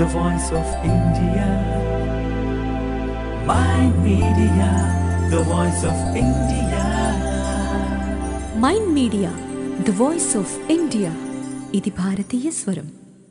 the voice of India. My media, the voice of India. Mind media the voice of India ఇది భారతీయ స్వరం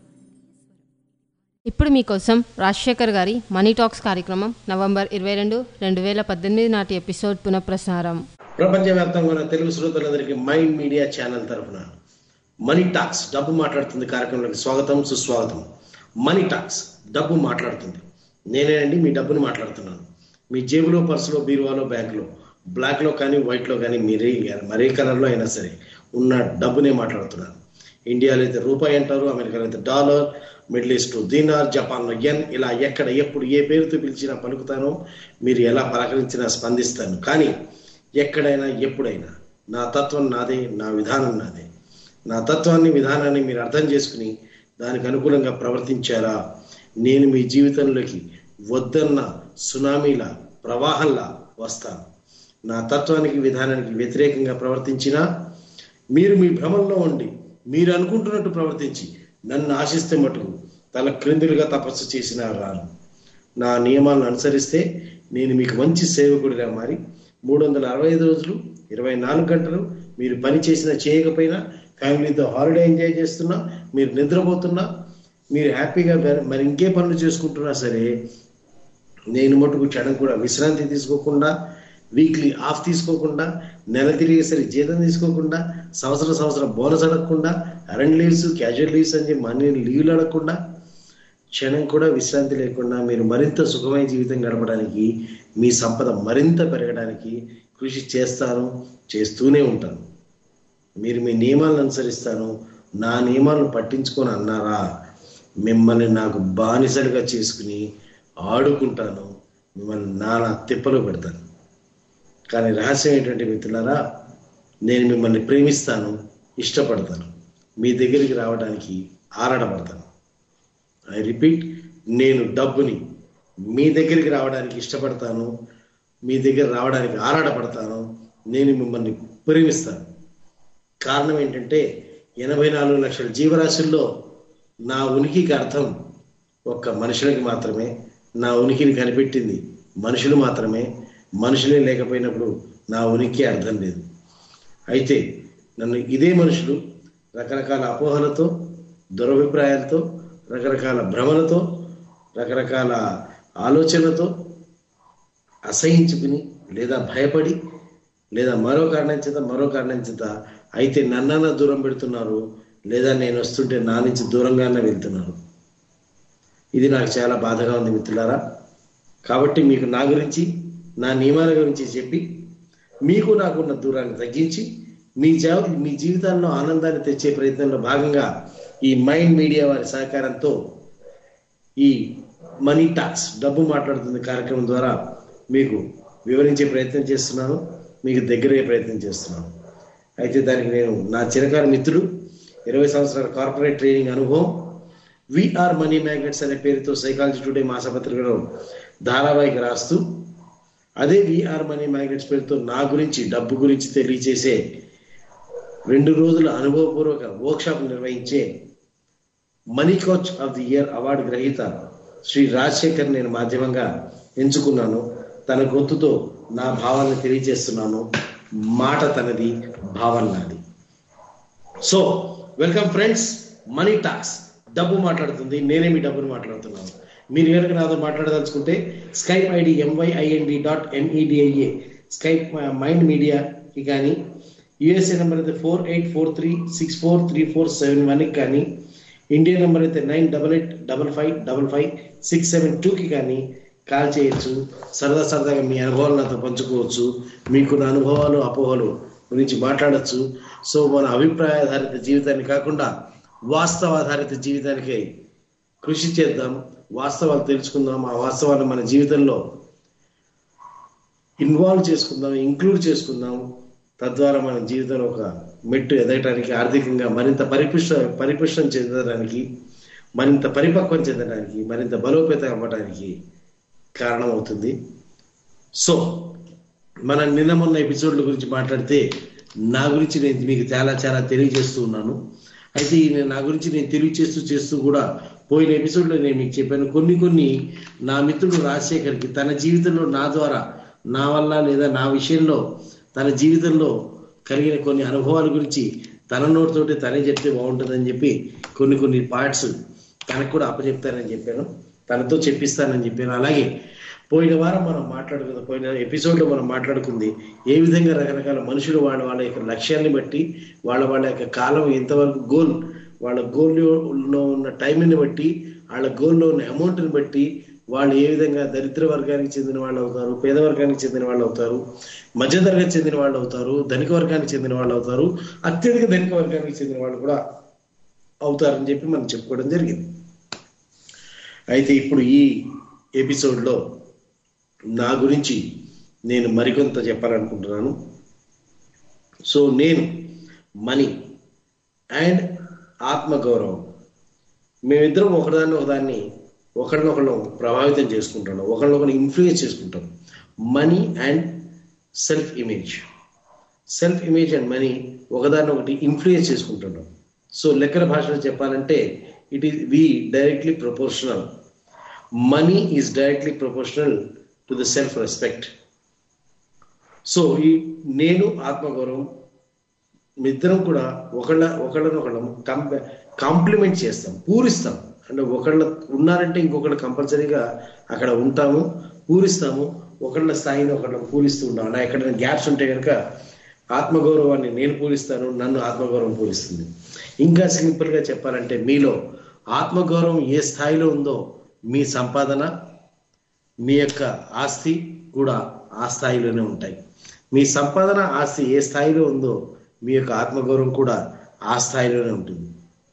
ఇప్పుడు మీకోసం రాజశేఖర్ గారి మనీ టాక్స్ కార్యక్రమం నవంబర్ ఇరవై రెండు రెండు వేల పద్దెనిమిది నాటి ఎపిసోడ్ పునఃప్రసారం ప్రపంచవ్యాప్తంగా ఉన్న తెలుగు శ్రోతలందరికీ మైండ్ మీడియా ఛానల్ తరఫున మనీ టాక్స్ డబ్బు మాట్లాడుతుంది కార్యక్రమానికి స్వాగతం సుస్వాగతం మనీ టాక్స్ డబ్బు మాట్లాడుతుంది నేనేనండి మీ డబ్బుని మాట్లాడుతున్నాను మీ జేబులో పర్సులో బీరువాలో బ్యాంకులో బ్లాక్లో కానీ వైట్లో కానీ మీరే మరే కలర్లో అయినా సరే ఉన్న డబ్బునే మాట్లాడుతున్నాను ఇండియాలో అయితే రూపాయి అంటారు అమెరికాలో అయితే డాలర్ మిడిల్ ఈస్ట్ దీనార్ జపాన్లో ఎన్ ఇలా ఎక్కడ ఎప్పుడు ఏ పేరుతో పిలిచినా పలుకుతానో మీరు ఎలా పలకరించినా స్పందిస్తాను కానీ ఎక్కడైనా ఎప్పుడైనా నా తత్వం నాదే నా విధానం నాదే నా తత్వాన్ని విధానాన్ని మీరు అర్థం చేసుకుని దానికి అనుకూలంగా ప్రవర్తించారా నేను మీ జీవితంలోకి వద్దన్న సునామీలా ప్రవాహంలా వస్తాను నా తత్వానికి విధానానికి వ్యతిరేకంగా ప్రవర్తించినా మీరు మీ భ్రమంలో ఉండి మీరు అనుకుంటున్నట్టు ప్రవర్తించి నన్ను ఆశిస్తే మటుకు తల క్రిందులుగా తపస్సు చేసిన రాను నా నియమాలను అనుసరిస్తే నేను మీకు మంచి సేవకుడిగా మారి మూడు వందల అరవై ఐదు రోజులు ఇరవై నాలుగు గంటలు మీరు పని చేసినా చేయకపోయినా ఫ్యామిలీతో హాలిడే ఎంజాయ్ చేస్తున్నా మీరు నిద్రపోతున్నా మీరు హ్యాపీగా మరి- మరి ఇంకే పనులు చేసుకుంటున్నా సరే నేను మటుకు క్షణం కూడా విశ్రాంతి తీసుకోకుండా వీక్లీ ఆఫ్ తీసుకోకుండా నెల తిరిగేసరి జీతం తీసుకోకుండా సంవత్సరం సంవత్సరం బోనస్ అడగకుండా అరెంట్ లీవ్స్ క్యాజువల్ లీవ్స్ అని చెప్పి మనీ లీవ్లు అడగకుండా క్షణం కూడా విశ్రాంతి లేకుండా మీరు మరింత సుఖమైన జీవితం గడపడానికి మీ సంపద మరింత పెరగడానికి కృషి చేస్తాను చేస్తూనే ఉంటాను మీరు మీ నియమాలను అనుసరిస్తాను నా నియమాలను పట్టించుకొని అన్నారా మిమ్మల్ని నాకు బానిసలుగా చేసుకుని ఆడుకుంటాను మిమ్మల్ని నానా తిప్పలు పెడతాను కానీ రహస్యం ఏంటంటే మిత్రులారా నేను మిమ్మల్ని ప్రేమిస్తాను ఇష్టపడతాను మీ దగ్గరికి రావడానికి ఆరాటపడతాను ఐ రిపీట్ నేను డబ్బుని మీ దగ్గరికి రావడానికి ఇష్టపడతాను మీ దగ్గర రావడానికి ఆరాటపడతాను నేను మిమ్మల్ని ప్రేమిస్తాను కారణం ఏంటంటే ఎనభై నాలుగు లక్షల జీవరాశుల్లో నా ఉనికికి అర్థం ఒక్క మనుషులకి మాత్రమే నా ఉనికిని కనిపెట్టింది మనుషులు మాత్రమే మనుషులే లేకపోయినప్పుడు నా ఉనికి అర్థం లేదు అయితే నన్ను ఇదే మనుషులు రకరకాల అపోహలతో దురభిప్రాయాలతో రకరకాల భ్రమలతో రకరకాల ఆలోచనలతో అసహించుకుని లేదా భయపడి లేదా మరో కారణం చేత మరో కారణం చేత అయితే నన్నన్న దూరం పెడుతున్నారు లేదా నేను వస్తుంటే నా నుంచి దూరంగానే వెళ్తున్నారు ఇది నాకు చాలా బాధగా ఉంది మిత్రులారా కాబట్టి మీకు నా గురించి నా నియమాల గురించి చెప్పి మీకు నాకున్న దూరాన్ని తగ్గించి మీ జా మీ జీవితాల్లో ఆనందాన్ని తెచ్చే ప్రయత్నంలో భాగంగా ఈ మైండ్ మీడియా వారి సహకారంతో ఈ మనీ టాక్స్ డబ్బు మాట్లాడుతుంది కార్యక్రమం ద్వారా మీకు వివరించే ప్రయత్నం చేస్తున్నాను మీకు దగ్గరయ్యే ప్రయత్నం చేస్తున్నాను అయితే దానికి నేను నా చిరకాల మిత్రుడు ఇరవై సంవత్సరాల కార్పొరేట్ ట్రైనింగ్ అనుభవం విఆర్ మనీ మ్యాగ్నెట్స్ అనే పేరుతో సైకాలజీ టుడే మాసపత్రికలో ధారావాహిక రాస్తూ అదే విఆర్ మనీ మ్యాగ్నెట్స్ పేరుతో నా గురించి డబ్బు గురించి తెలియచేసే రెండు రోజుల అనుభవపూర్వక వర్క్షాప్ నిర్వహించే money coach of the year award గ్రహీత శ్రీ రాజశేఖర్ నేను మాధ్యమంగా ఎంచుకున్నాను తన గొంతుతో నా భావాలను తెలియజేస్తున్నాను మాట తనది భావన నాది so welcome friends money talks డబ్బు మాట్లాడుతుంది నేనే మీ డబ్బును మాట్లాడుతున్నాను మీరు కనుక నాతో మాట్లాడదలుచుకుంటే Skype ID M Y I N D dot M E D I A Skype Mind మీడియాకి కానీ యుఎస్ఏ నెంబర్ అయితే four eight four three six four three four seven వన్కి కానీ ఇండియా నెంబర్ అయితే nine double eight double five double five six seven టూకి కానీ కాల్ చేయొచ్చు సరదా సరదాగా మీ అనుభవాలు నాతో పంచుకోవచ్చు మీకున్న అనుభవాలు అపోహలు గురించి మాట్లాడొచ్చు సో మన అభిప్రాయ ఆధారిత జీవితాన్ని కాకుండా వాస్తవ ఆధారిత జీవితానికి కృషి చేద్దాం వాస్తవాలు తెలుసుకుందాం ఆ వాస్తవాలు మన జీవితంలో ఇన్వాల్వ్ చేసుకుందాం ఇంక్లూడ్ చేసుకుందాం తద్వారా మన జీవితంలో ఒక మెట్టు ఎదగటానికి ఆర్థికంగా మరింత పరిపుష్ట పరిపుష్టం చెందడానికి మరింత పరిపక్వం చెందడానికి మరింత బలోపేతం అవ్వడానికి కారణమవుతుంది సో మన నిన్న మొన్న ఎపిసోడ్ల గురించి మాట్లాడితే నా గురించి నేను మీకు చాలా చాలా తెలియజేస్తూ ఉన్నాను అయితే ఈ నేను నా గురించి నేను తెలియచేస్తూ చేస్తూ కూడా పోయిన ఎపిసోడ్లో నేను మీకు చెప్పాను కొన్ని కొన్ని నా మిత్రుడు రాజశేఖర్కి తన జీవితంలో నా ద్వారా నా వల్ల లేదా నా విషయంలో తన జీవితంలో కలిగిన కొన్ని అనుభవాల గురించి తన నోటితోటి తనే చెప్తే బాగుంటుందని చెప్పి కొన్ని కొన్ని పార్ట్స్ తనకు కూడా అప్పచెప్తానని చెప్పాను తనతో చెప్పిస్తానని చెప్పాను అలాగే పోయిన వారం మనం మాట్లాడుకుంది పోయిన ఎపిసోడ్లో మనం మాట్లాడుకుంది ఏ విధంగా రకరకాల మనుషులు వాళ్ళ వాళ్ళ యొక్క లక్ష్యాన్ని బట్టి వాళ్ళ వాళ్ళ యొక్క కాలం ఎంతవరకు గోల్ వాళ్ళ గోల్లో ఉన్న టైంని బట్టి వాళ్ళ గోల్లో ఉన్న అమౌంట్ని బట్టి వాళ్ళు ఏ విధంగా దరిద్ర వర్గానికి చెందిన వాళ్ళు అవుతారు పేద వర్గానికి చెందిన వాళ్ళు అవుతారు మధ్యతరగతి చెందిన వాళ్ళు అవుతారు ధనిక వర్గానికి చెందిన వాళ్ళు అవుతారు అత్యధిక ధనిక వర్గానికి చెందిన వాళ్ళు కూడా అవుతారని చెప్పి మనం చెప్పుకోవడం జరిగింది అయితే ఇప్పుడు ఈ ఎపిసోడ్లో నా గురించి నేను మరికొంత చెప్పాలనుకుంటున్నాను సో నేను మనీ అండ్ ఆత్మగౌరవం మేమిద్దరం ఒకదాన్ని ఒకదాన్ని ఒకరినొకరు ప్రభావితం చేసుకుంటున్నాం ఒకరినొకరు ఇన్ఫ్లుయెన్స్ చేసుకుంటాం money and self image self image and money ఒకదాన్ని ఒకటి ఇన్ఫ్లుయెన్స్ చేసుకుంటున్నాం సో లెక్కల భాషలో చెప్పాలంటే it is we directly proportional money is directly proportional to the self respect so ఈ నేను ఆత్మగౌరవం మీ ఇద్దరం కూడా ఒకళ్ళ ఒకళ్ళనొకళ్ళం కంప కాంప్లిమెంట్ చేస్తాం పూరిస్తాం అంటే ఒకళ్ళ ఉన్నారంటే ఇంకొకళ్ళు కంపల్సరీగా అక్కడ ఉంటాము పూరిస్తాము ఒకళ్ళ స్థాయిని ఒకళ్ళ పూరిస్తూ ఉంటాం అలా ఎక్కడైనా గ్యాప్స్ ఉంటే కనుక ఆత్మగౌరవాన్ని నేను పూరిస్తాను నన్ను ఆత్మగౌరవం పూరిస్తుంది ఇంకా సింపుల్గా చెప్పాలంటే మీలో ఆత్మగౌరవం ఏ స్థాయిలో ఉందో మీ సంపాదన మీ యొక్క ఆస్తి కూడా ఆ స్థాయిలోనే ఉంటాయి మీ సంపాదన ఆస్తి ఏ స్థాయిలో ఉందో మీ యొక్క ఆత్మగౌరవం కూడా ఆ స్థాయిలోనే ఉంటుంది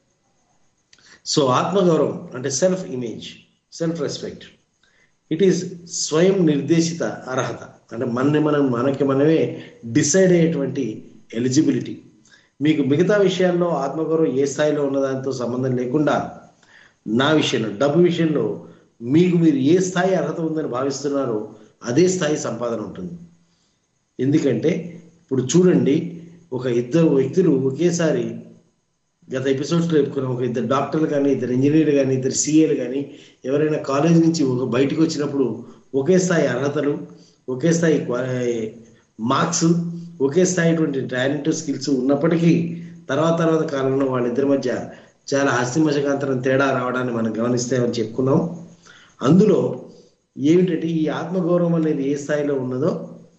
సో ఆత్మగౌరవం అంటే self image self respect it is స్వయం నిర్దేశిత అర్హత అంటే మనని మనం మనకి మనమే డిసైడ్ అయ్యేటువంటి ఎలిజిబిలిటీ మీకు మిగతా విషయాల్లో ఆత్మగౌరవం ఏ స్థాయిలో ఉన్నదానితో సంబంధం లేకుండా నా విషయంలో డబ్బు విషయంలో మీకు మీరు ఏ స్థాయి అర్హత ఉందని భావిస్తున్నారో అదే స్థాయి సంపాదన ఉంటుంది ఎందుకంటే ఇప్పుడు చూడండి ఒక ఇద్దరు వ్యక్తులు ఒకేసారి గత ఎపిసోడ్స్లో చెప్పుకున్నాం ఒక ఇద్దరు డాక్టర్లు కానీ ఇద్దరు ఇంజనీర్లు కానీ ఇద్దరు సీఏలు కానీ ఎవరైనా కాలేజ్ నుంచి ఒక బయటకు వచ్చినప్పుడు ఒకే స్థాయి అర్హతలు ఒకే స్థాయి మార్క్స్ ఒకే స్థాయిటువంటి టాలెంట్ స్కిల్స్ ఉన్నప్పటికీ తర్వాత తర్వాత కాలంలో వాళ్ళిద్దరి మధ్య చాలా హస్తిమశకాంతరం తేడా రావడాన్ని మనం గమనిస్తామని చెప్పుకున్నాం అందులో ఏమిటంటే ఈ ఆత్మగౌరవం అనేది ఏ స్థాయిలో ఉన్నదో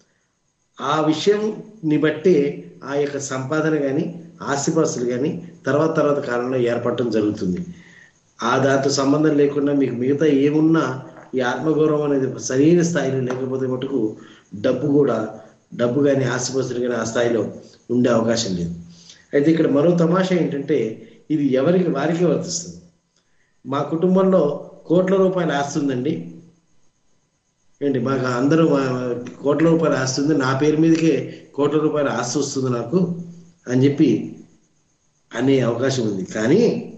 ఆ విషయంని బట్టే ఆ యొక్క సంపాదన కానీ ఆస్తిపాస్తులు కానీ తర్వాత తర్వాత కాలంలో ఏర్పడటం జరుగుతుంది ఆ దాంతో సంబంధం లేకుండా మీకు మిగతా ఏమున్నా ఈ ఆత్మగౌరవం అనేది సరైన స్థాయిలో లేకపోతే మటుకు డబ్బు కూడా డబ్బు కానీ ఆస్తిపాస్తులు కానీ ఆ స్థాయిలో ఉండే అవకాశం లేదు అయితే ఇక్కడ మరో తమాషా ఏంటంటే ఇది ఎవరికి వారికే వర్తిస్తుంది మా కుటుంబంలో కోట్ల రూపాయలు ఆస్తి ఉందండి ఏంటి మాకు అందరూ మా కోట్ల రూపాయలు ఆస్తి ఉంది నా పేరు మీదకే కోట్ల రూపాయల ఆస్తి వస్తుంది నాకు అని చెప్పి అనే అవకాశం ఉంది కానీ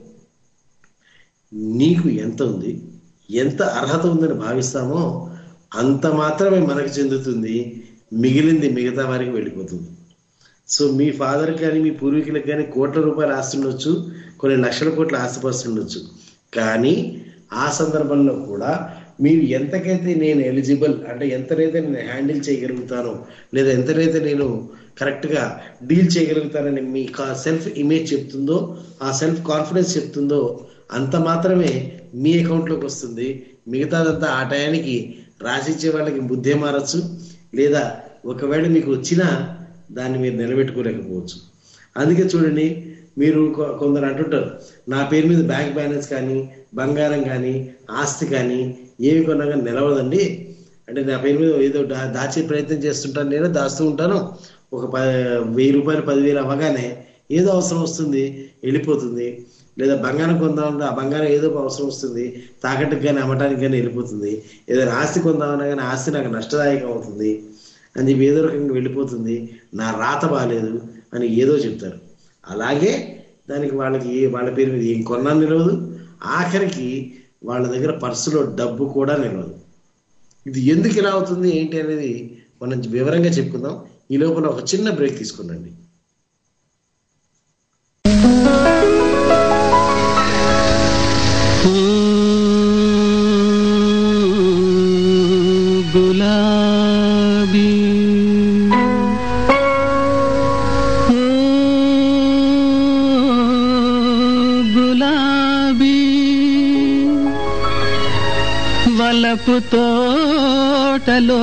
నీకు ఎంత ఉంది ఎంత అర్హత ఉందని భావిస్తామో అంత మాత్రమే మనకు చెందుతుంది మిగిలింది మిగతా వారికి వెళ్ళిపోతుంది సో మీ ఫాదర్ కానీ మీ పూర్వీకులకు కానీ కోట్ల రూపాయలు ఆస్తి ఉండొచ్చు కొన్ని లక్షల కోట్ల ఆస్తిపాస్తులు ఉండొచ్చు కానీ ఆ సందర్భంలో కూడా మీరు ఎంతకైతే నేను ఎలిజిబుల్ అంటే ఎంతనైతే నేను హ్యాండిల్ చేయగలుగుతానో లేదా ఎంతనైతే నేను కరెక్ట్గా డీల్ చేయగలుగుతానని మీ సెల్ఫ్ ఇమేజ్ చెప్తుందో ఆ సెల్ఫ్ కాన్ఫిడెన్స్ చెప్తుందో అంత మాత్రమే మీ అకౌంట్లోకి వస్తుంది మిగతాదంతా ఆ టయానికి రాసిచ్చే వాళ్ళకి బుద్ధే మారచ్చు లేదా ఒకవేళ మీకు వచ్చినా దాన్ని మీరు నిలబెట్టుకోలేకపోవచ్చు అందుకే చూడండి మీరు కొ- కొందరు అంటుంటారు నా పేరు మీద బ్యాంక్ బ్యాలెన్స్ కానీ బంగారం కానీ ఆస్తి కానీ ఏమి కొన్నా కానీ నిలవదండి అంటే నా పేరు మీద ఏదో దా- దాచే ప్రయత్నం చేస్తుంటాను నేను దాస్తూ ఉంటాను ఒక ప వెయ్యి రూపాయలు పదివేలు అవ్వగానే ఏదో అవసరం వస్తుంది వెళ్ళిపోతుంది లేదా బంగారం కొందామన్నా ఆ బంగారం ఏదో ఒక అవసరం వస్తుంది తాకట్టుకు కానీ అమ్మటానికి కానీ వెళ్ళిపోతుంది ఏదైనా ఆస్తి కొందామన్నా కానీ ఆస్తి నాకు నష్టదాయకం అవుతుంది అని చెప్పి ఏదో రకంగా వెళ్ళిపోతుంది నా రాత బాగాలేదు అని ఏదో చెప్తారు అలాగే దానికి వాళ్ళకి ఏ- వాళ్ళ పేరు మీద ఏం కొన్నా నిలవదు ఆఖరికి వాళ్ళ దగ్గర పర్సులో డబ్బు కూడా నిలవదు ఇది ఎందుకు ఇలా అవుతుంది ఏంటి అనేది మనం వివరంగా చెప్పుకుందాం ఈ లోపల ఒక చిన్న బ్రేక్ తీసుకుందండి Mm. గులాబీ ఓ గులాబీ వలపు తోటలో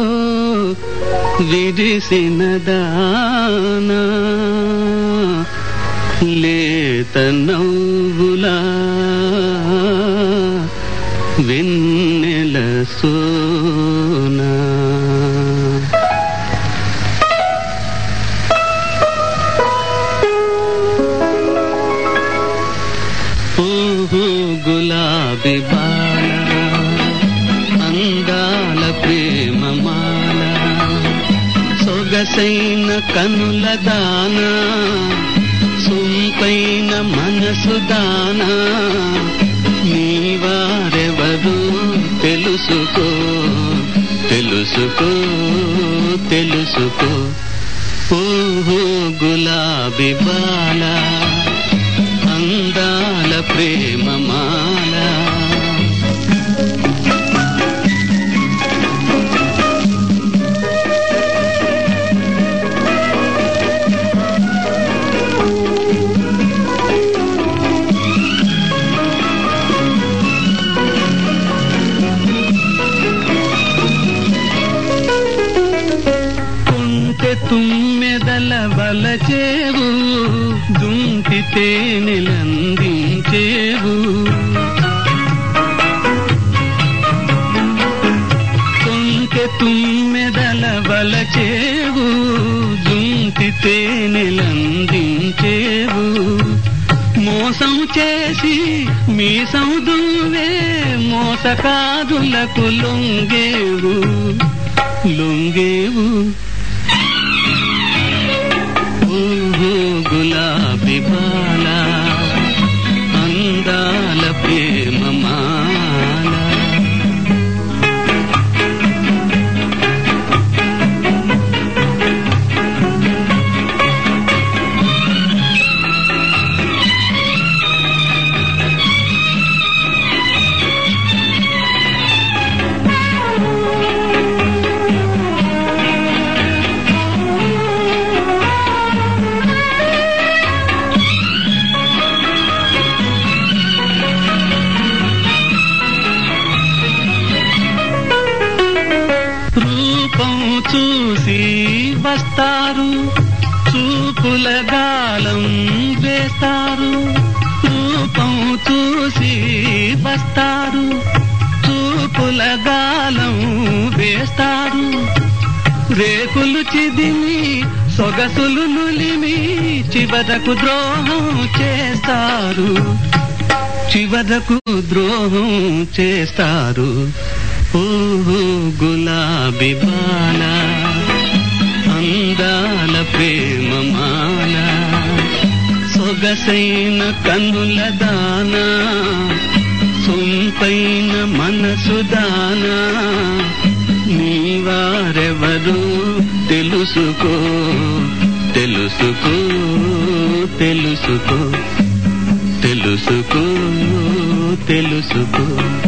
విరిసిన దానా లేత నవ్వులా వెన్నెల సోనా ఓహో గులాబీ బాల అందాల ప్రేమమాల సొగసైన కనుల దానా సొంపైన మనసు దానా నీవారెవరు తెలుసుకో తెలుసుకో తెలుసుకో ఓహో గులాబీ బాల అందాల ప్రేమమాల కుంటె తుమ్మెదల వలచేవు దుంటి తేనెలందించేవు కుంటె తుమ్మెదల వలచేవు దుంటి తేనెలందించేవు మోసం చేసి మీసం దువ్వే మోసకాదులకు లొంగేవు లొంగేవు ఓహో గులాబీ బాల అందాల ప్రేమమాల రూపం చూసి వస్తారు చూపుల గాలం వేస్తారు రూపం చూసి వస్తారు చూపుల గాలం వేస్తారు రేకులు చిదిమి సొగసులు నులిమి చివరకు ద్రోహం చేస్తారు చివరకు ద్రోహం చేస్తారు ఓహో గులాబీ బాల అందాల ప్రేమమాల సొగసైన కన్నుల దానా సొంపైన మనసు దానా నీవారెవరు తెలుసుకో తెలుసుకో తెలుసుకో తెలుసుకో తెలుసుకో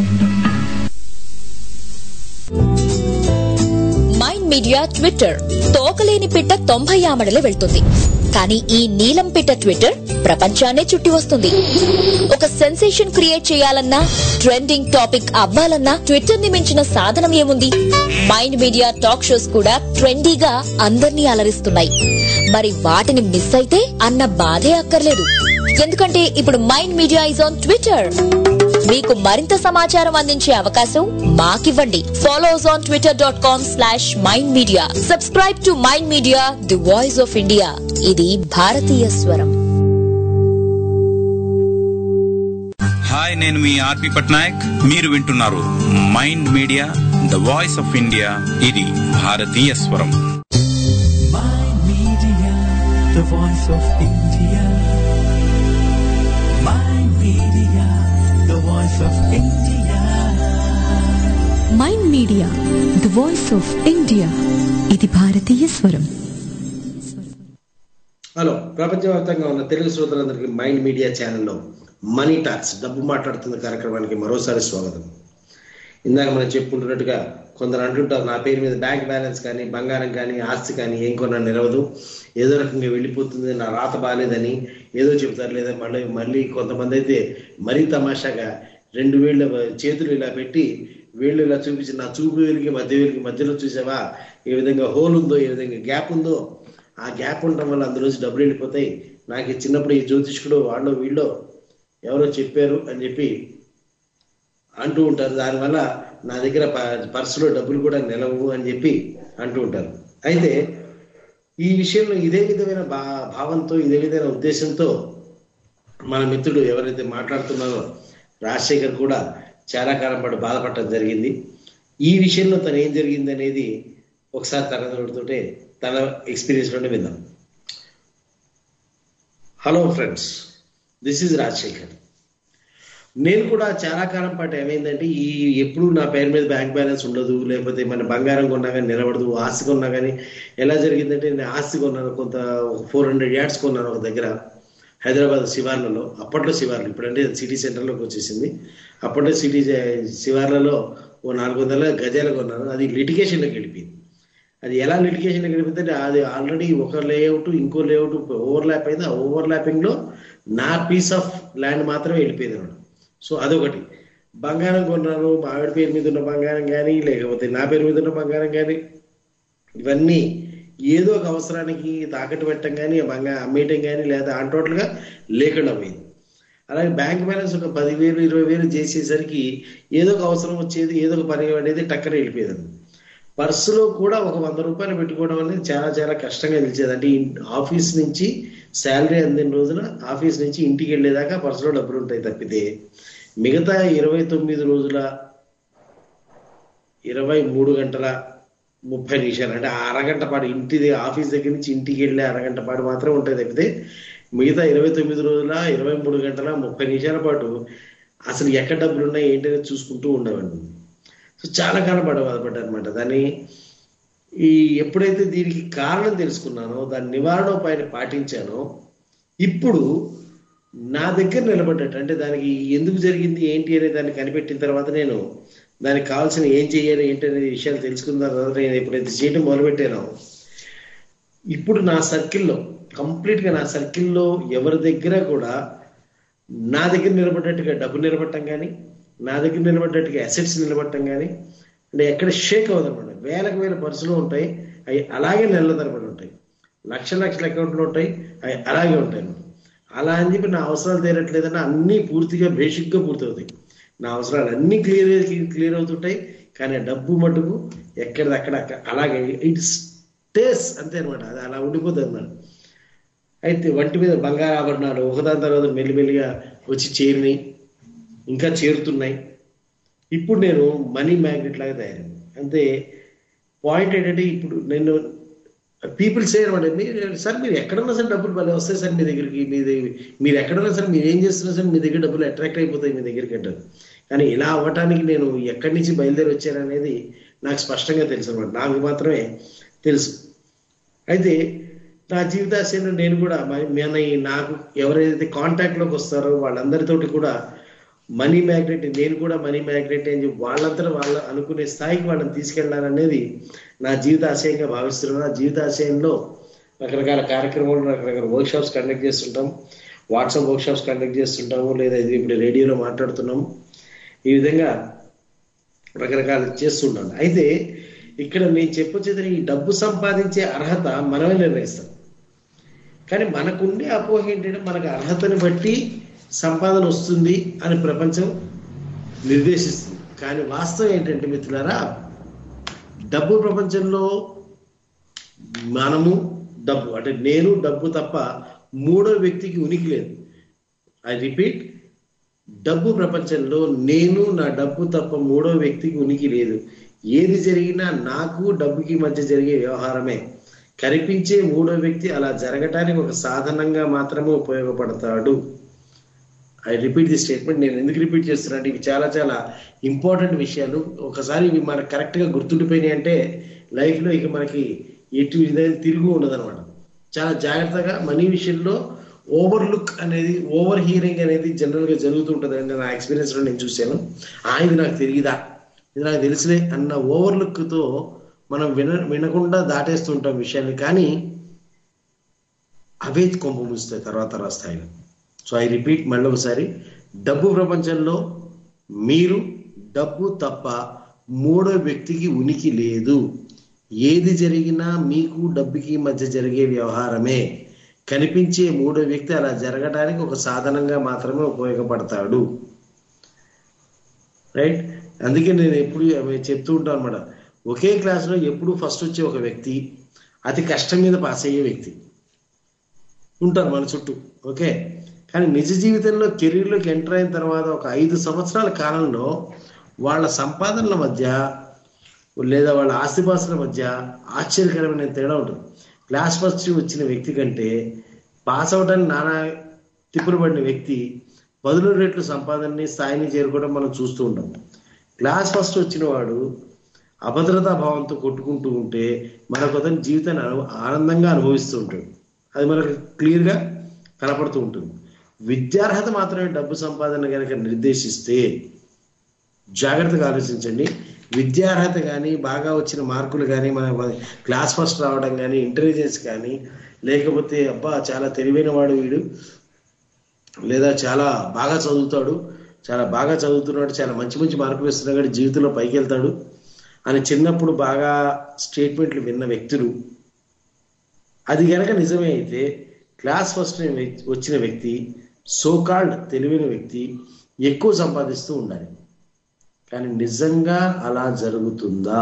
మైండ్ మీడియా ట్విట్టర్ తోకలేని పిట్ట తొంభై ఆమడలు వెళ్తుంది కానీ ఈ నీలం పిట్ట ట్విట్టర్ ప్రపంచాన్నే చుట్టి వస్తుంది ఒక సెన్సేషన్ క్రియేట్ చేయాలన్నా ట్రెండింగ్ టాపిక్ అవ్వాలన్నా ట్విట్టర్ ని మించిన సాధనం ఏముంది మైండ్ మీడియా టాక్ షోస్ కూడా ట్రెండీగా అందర్నీ అలరిస్తున్నాయి మరి వాటిని మిస్ అయితే అన్న బాధే అక్కర్లేదు ఎందుకంటే ఇప్పుడు Mind Media is on Twitter మీకు మరింత సమాచారం అందించే అవకాశం మాకివ్వండి follows on Twitter dot com slash Mind Media subscribe to Mind Media the voice of India ఇది భారతీయ స్వరం హాయ్ నేను మీ ఆర్పి పట్నాయక్ మీరు వింటున్నారు Mind media the voice of India ఇది భారతీయ స్వరం Mind Media, the voice of India. Mind Media, the voice of India. Mind Media the voice of India ఇది భారతీయ స్వరం హలో ప్రపంచవ్యాప్తంగా ఉన్న తెలుగు శ్రోతలందరికీ మైండ్ మీడియా ఛానల్లో మనీ టాక్స్ డబ్బు మాట్లాడుతున్న కార్యక్రమానికి మరోసారి స్వాగతం ఇందాక మనం చెప్పుకుంటున్నట్టుగా కొందరు అంటుంటారు నా పేరు మీద బ్యాంక్ బ్యాలెన్స్ కానీ బంగారం కానీ ఆస్తి కానీ ఏం కొన్నా నిలవదు ఏదో రకంగా వెళ్ళిపోతుంది నా రాత బాగాలేదని ఏదో చెప్తారు లేదా మళ్ళీ మళ్ళీ కొంతమంది అయితే మరీ తమాషాగా రెండు వేళ్ళ చేతులు ఇలా పెట్టి వేళ్ళు ఇలా చూపించి నా చూపు వేలికి మధ్య వేలికి మధ్యలో చూసావా ఏ విధంగా హోల్ ఉందో ఏ విధంగా గ్యాప్ ఉందో ఆ గ్యాప్ ఉండటం వల్ల అందులోంచి డబ్బులు వెళ్ళిపోతాయి నాకు ఈ చిన్నప్పుడు ఈ జ్యోతిష్కుడు వాళ్ళు వీళ్ళు ఎవరో చెప్పారు అని చెప్పి అంటూ ఉంటారు దానివల్ల నా దగ్గర ప- పర్సులో డబ్బులు కూడా నిలవు అని చెప్పి అంటూ ఉంటారు అయితే ఈ విషయంలో ఇదే విధమైన భా భావంతో ఇదే విధమైన ఉద్దేశంతో మన మిత్రుడు ఎవరైతే మాట్లాడుతున్నారో రాజశేఖర్ కూడా చాలా కాలం పాటు బాధపడటం జరిగింది ఈ విషయంలో తను ఏం జరిగింది అనేది ఒకసారి తరగతుడితోటే తన ఎక్స్పీరియన్స్ నుండి విందాం hello friends this is Rajasekhar నేను కూడా చాలా కాలం పాటు ఏమైందంటే ఈ ఎప్పుడు నా పేరు మీద బ్యాంక్ బ్యాలెన్స్ ఉండదు లేకపోతే మన బంగారం కొన్నా కానీ నిలబడదు ఆస్తి కొన్నా కానీ ఎలా జరిగిందంటే నేను ఆస్తి కొన్నాను కొంత ఫోర్ హండ్రెడ్ యార్డ్స్ కొన్నాను ఒక దగ్గర హైదరాబాద్ శివార్లలో అప్పట్లో శివార్లు ఇప్పుడంటే సిటీ సెంటర్లోకి వచ్చేసింది అప్పట్లో సిటీ శివార్లలో ఓ నాలుగు వందల గజాలు కొన్నాను అది లిటిగేషన్లోకి వెళ్ళిపోయింది అది ఎలా లిటిగేషన్ గడిపితే అది ఆల్రెడీ ఒక లేఅవుట్ ఇంకో లేఅవుట్ ఓవర్లాప్ అయింది ఆ ఓవర్లాపింగ్ లో నా పీస్ ఆఫ్ ల్యాండ్ మాత్రమే వెళ్ళిపోయింది అనమాట సో అదొకటి బంగారం కొన్నాను మా ఆవిడ పేరు మీద ఉన్న బంగారం కానీ లేకపోతే నా పేరు మీద ఉన్న బంగారం కానీ ఇవన్నీ ఏదో ఒక అవసరానికి తాకట్టు పెట్టడం కానీ బంగారం అమ్మేయటం కానీ లేదా ఆ టోటల్గా లేకుండా పోయింది అలాగే బ్యాంక్ బ్యాలెన్స్ ఒక పదివేలు ఇరవై వేలు చేసేసరికి ఏదో ఒక అవసరం వచ్చేది ఏదో ఒక పని అనేది టక్కన వెళ్ళిపోయేది పర్సులో కూడా ఒక వంద రూపాయలు పెట్టుకోవడం అనేది చాలా చాలా కష్టంగా నిలిచేది అంటే ఇన్- ఆఫీస్ నుంచి శాలరీ అందిన రోజున ఆఫీస్ నుంచి ఇంటికి వెళ్ళేదాకా పర్సులో డబ్బులు ఉంటాయి తప్పితే మిగతా ఇరవై తొమ్మిది రోజుల ఇరవై మూడు గంటల ముప్పై నిమిషాలు అంటే ఆ అరగంట పాటు ఇంటి ద- ఆఫీస్ దగ్గర నుంచి ఇంటికి వెళ్ళే అరగంట పాటు మాత్రం ఉంటాయి తప్పితే మిగతా ఇరవై తొమ్మిది రోజుల ఇరవై మూడు గంటల ముప్పై నిమిషాల పాటు అసలు ఎక్కడ డబ్బులు ఉన్నాయి ఏంటనేది చూసుకుంటూ ఉండేవాడిని సో చాలా కాలం పాటు బాధపడ్డా అనమాట దాన్ని ఈ ఎప్పుడైతే దీనికి కారణం తెలుసుకున్నానో దాని నివారణ ఉపాయాన్ని పాటించానో ఇప్పుడు నా దగ్గర నిలబడ్డట్టు అంటే దానికి ఎందుకు జరిగింది ఏంటి అనే దాన్ని కనిపెట్టిన తర్వాత నేను దానికి కావాల్సిన ఏం చేయాలి ఏంటి అనే విషయాలు తెలుసుకున్న తర్వాత నేను ఎప్పుడైతే చేయడం మొదలుపెట్టానో ఇప్పుడు నా సర్కిల్లో కంప్లీట్ గా నా సర్కిల్లో ఎవరి దగ్గర కూడా నా దగ్గర నిలబడ్డట్టుగా డబ్బు నిలబడటం కానీ నా దగ్గర నిలబడ్డట్టుగా అసెట్స్ నిలబడటం కానీ అంటే ఎక్కడ షేక్ అవ్వదన్నమాట వేలకు వేల పర్సులు ఉంటాయి అవి అలాగే నెలల తరబడి ఉంటాయి లక్ష లక్షల అకౌంట్లు ఉంటాయి అవి అలాగే ఉంటాయి అన్నమాట. అలా అని చెప్పి నా అవసరాలు తీరట్లేదన్న అన్నీ పూర్తిగా బేసిక్గా పూర్తవుతాయి నా అవసరాలు అన్నీ క్లియర్ క్లియర్ అవుతుంటాయి కానీ ఆ డబ్బు మటుకు ఎక్కడిదక్కడ అక్క- అలాగే ఇట్ స్టేస్ అంతే అనమాట అది అలా ఉండిపోతుంది అనమాట అయితే వంటి మీద బంగారు ఆభరణాలు ఒకదాని తర్వాత మెల్లిమెల్లిగా వచ్చి చేరినాయి ఇంకా చేరుతున్నాయి ఇప్పుడు నేను మనీ మ్యాగ్నెట్ లాగా తయారైంది అంతే పాయింట్ ఏంటంటే ఇప్పుడు నేను పీపుల్ సే అనమాట మీరు సార్ మీరు ఎక్కడన్నా సరే డబ్బులు భలే వస్తాయి సార్ మీ దగ్గరికి మీ దగ్గర మీరు ఎక్కడన్నా సరే మీరు ఏం చేస్తున్నా సార్ మీ దగ్గర డబ్బులు అట్రాక్ట్ అయిపోతాయి మీ దగ్గరికి అంటారు కానీ ఇలా అవ్వటానికి నేను ఎక్కడి నుంచి బయలుదేరి వచ్చాననేది నాకు స్పష్టంగా తెలుసు అనమాట నాకు మాత్రమే తెలుసు అయితే నా జీవితాశయంలో నేను కూడా మ- మన ఈ నాకు ఎవరైతే కాంటాక్ట్ లోకి వస్తారో వాళ్ళందరితోటి కూడా మనీ మ్యాగ్నెట్ నేను కూడా మనీ మ్యాగ్నెట్ అని చెప్పి వాళ్ళంతా వాళ్ళ అనుకునే స్థాయికి వాళ్ళని తీసుకెళ్ళాలనేది నా జీవిత ఆశయంగా భావిస్తున్నాను నా జీవిత ఆశయంలో రకరకాల కార్యక్రమాలు రకరకాల వర్క్ షాప్స్ కండక్ట్ చేస్తుంటాం వాట్సాప్ వర్క్ షాప్స్ కండక్ట్ చేస్తుంటాము లేదా ఇది ఇప్పుడు రేడియోలో మాట్లాడుతున్నాము ఈ విధంగా రకరకాలు చేస్తుంటాను అయితే ఇక్కడ నేను చెప్పొచ్చేది ఈ డబ్బు సంపాదించే అర్హత మనమే నిర్ణయిస్తాం కానీ మనకుండే అపోహ ఏంటంటే మనకు అర్హతని బట్టి సంపాదన వస్తుంది అని ప్రపంచం నిర్దేశిస్తుంది కానీ వాస్తవం ఏంటంటే మిత్రులారా డబ్బు ప్రపంచంలో మనము డబ్బు అంటే నేను డబ్బు తప్ప మూడో వ్యక్తికి ఉనికి లేదు ఐ రిపీట్ డబ్బు ప్రపంచంలో నేను నా డబ్బు తప్ప మూడో వ్యక్తికి ఉనికి లేదు ఏది జరిగినా నాకు డబ్బుకి మధ్య జరిగే వ్యవహారమే కనిపించే మూడో వ్యక్తి అలా జరగటానికి ఒక సాధనంగా మాత్రమే ఉపయోగపడతాడు ఐ రిపీట్ ది స్టేట్మెంట్ నేను ఎందుకు రిపీట్ చేస్తున్నా అంటే ఇవి చాలా చాలా ఇంపార్టెంట్ విషయాలు ఒకసారి ఇవి మనకు కరెక్ట్ గా గుర్తుండిపోయినాయి అంటే లైఫ్ లో ఇక మనకి ఎటు ఇదైనా తిరుగు ఉండదన్నమాట చాలా జాగ్రత్తగా మనీ విషయంలో ఓవర్ లుక్ అనేది ఓవర్ హియరింగ్ అనేది జనరల్ గా జరుగుతుంటది అంటే నా ఎక్స్పీరియన్స్ లో నేను చూశాను ఆ ఇది నాకు తెలియదా ఇది నాకు తెలిసిలే అన్న ఓవర్లుక్తో మనం విన వినకుండా దాటేస్తుంటాం విషయాన్ని కానీ అవే కొంప ముస్తాయి తర్వాత తర్వాత స్థాయిలో సో ఐ రిపీట్ మళ్ళీ ఒకసారి డబ్బు ప్రపంచంలో మీరు డబ్బు తప్ప మూడో వ్యక్తికి ఉనికి లేదు ఏది జరిగినా మీకు డబ్బుకి మధ్య జరిగే వ్యవహారమే కనిపించే మూడో వ్యక్తి అలా జరగడానికి ఒక సాధనంగా మాత్రమే ఉపయోగపడతాడు రైట్ అందుకే నేను ఎప్పుడు చెప్తూ ఉంటాను అనమాట ఒకే క్లాస్లో ఎప్పుడు ఫస్ట్ వచ్చే ఒక వ్యక్తి అతి కష్టం మీద పాస్ అయ్యే వ్యక్తి ఉంటారు మన చుట్టూ ఓకే కానీ నిజ జీవితంలో కెరీర్లోకి ఎంటర్ అయిన తర్వాత ఒక ఐదు సంవత్సరాల కాలంలో వాళ్ళ సంపాదనల మధ్య లేదా వాళ్ళ ఆస్తిపాస్తుల మధ్య ఆశ్చర్యకరమైన తేడా ఉంటుంది క్లాస్ ఫస్ట్ వచ్చిన వ్యక్తి కంటే పాస్ అవడానికి నానా తిప్పులు పడిన వ్యక్తి పదుల రెట్లు సంపాదనని స్థాయిని చేరుకోవడం మనం చూస్తూ ఉంటాం క్లాస్ ఫస్ట్ వచ్చిన వాడు అభద్రతా భావంతో కొట్టుకుంటూ ఉంటే మనకు అతని జీవితాన్ని అను- ఆనందంగా అనుభవిస్తూ ఉంటాడు అది మనకు క్లియర్గా కనపడుతూ ఉంటుంది విద్యార్హత మాత్రమే డబ్బు సంపాదన కనుక నిర్దేశిస్తే జాగ్రత్తగా ఆలోచించండి విద్యార్హత కానీ బాగా వచ్చిన మార్కులు కానీ మన క్లాస్ ఫస్ట్ రావడం కానీ ఇంటెలిజెన్స్ కానీ లేకపోతే అబ్బా చాలా తెలివైన వాడు వీడు లేదా చాలా బాగా చదువుతాడు చాలా బాగా చదువుతున్నాడు చాలా మంచి మంచి మార్కులు ఇస్తున్నాడు కానీ జీవితంలో పైకి వెళ్తాడు అని చిన్నప్పుడు బాగా స్టేట్మెంట్లు విన్న వ్యక్తులు అది గనక నిజమే అయితే క్లాస్ ఫస్ట్ వచ్చిన వ్యక్తి సోకాల్డ్ తెలివైన వ్యక్తి ఎక్కువ సంపాదిస్తూ ఉండాలి కానీ నిజంగా అలా జరుగుతుందా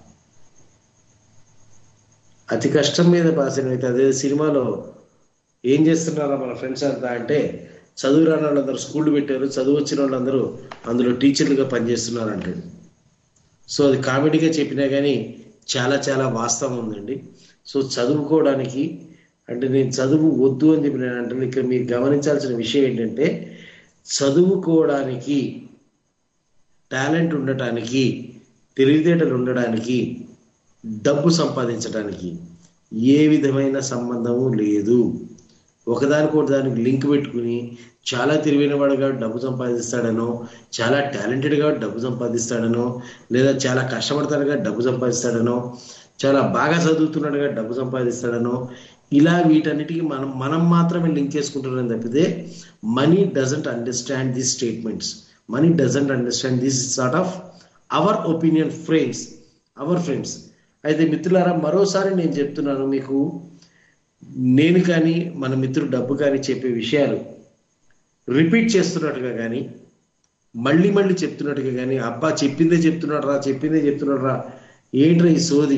అతి కష్టం మీద పాస్ అయిన వ్యక్తి అదే సినిమాలో ఏం చేస్తున్నారా మన ఫ్రెండ్స్ అంతా అంటే చదువు రాని వాళ్ళందరూ స్కూల్ పెట్టారు చదువు వచ్చిన వాళ్ళందరూ అందులో టీచర్లుగా పనిచేస్తున్నారు అంటాడు సో అది కామెడీగా చెప్పినా కానీ చాలా చాలా వాస్తవం ఉందండి సో చదువుకోవడానికి అంటే నేను చదువు వద్దు అని చెప్పి నేను అంటే ఇక్కడ మీరు గమనించాల్సిన విషయం ఏంటంటే చదువుకోవడానికి టాలెంట్ ఉండటానికి తెలివితేటలు ఉండడానికి డబ్బు సంపాదించడానికి ఏ విధమైన సంబంధము లేదు ఒకదానికి ఒకదానికి లింక్ పెట్టుకుని చాలా తెలివైన వాడుగా డబ్బు సంపాదిస్తాడనో చాలా టాలెంటెడ్గా డబ్బు సంపాదిస్తాడనో లేదా చాలా కష్టపడతాడుగా డబ్బు సంపాదిస్తాడనో చాలా బాగా చదువుతున్నాడుగా డబ్బు సంపాదిస్తాడనో ఇలా వీటన్నిటికీ మనం మనం మాత్రమే లింక్ చేసుకుంటున్నాం తప్పితే money doesn't understand these statements money doesn't understand this sort of our opinion friends our friends అయితే మిత్రులారా మరోసారి నేను చెప్తున్నాను మీకు నేను కానీ మన మిత్రుడు డబ్బు కానీ చెప్పే విషయాలు రిపీట్ చేస్తున్నట్టుగా కానీ మళ్ళీ మళ్ళీ చెప్తున్నట్టుగా కానీ అబ్బా చెప్పిందే చెప్తున్నాడు రా చెప్పిందే చెప్తున్నాడు రా ఏంట్రా ఈ సోది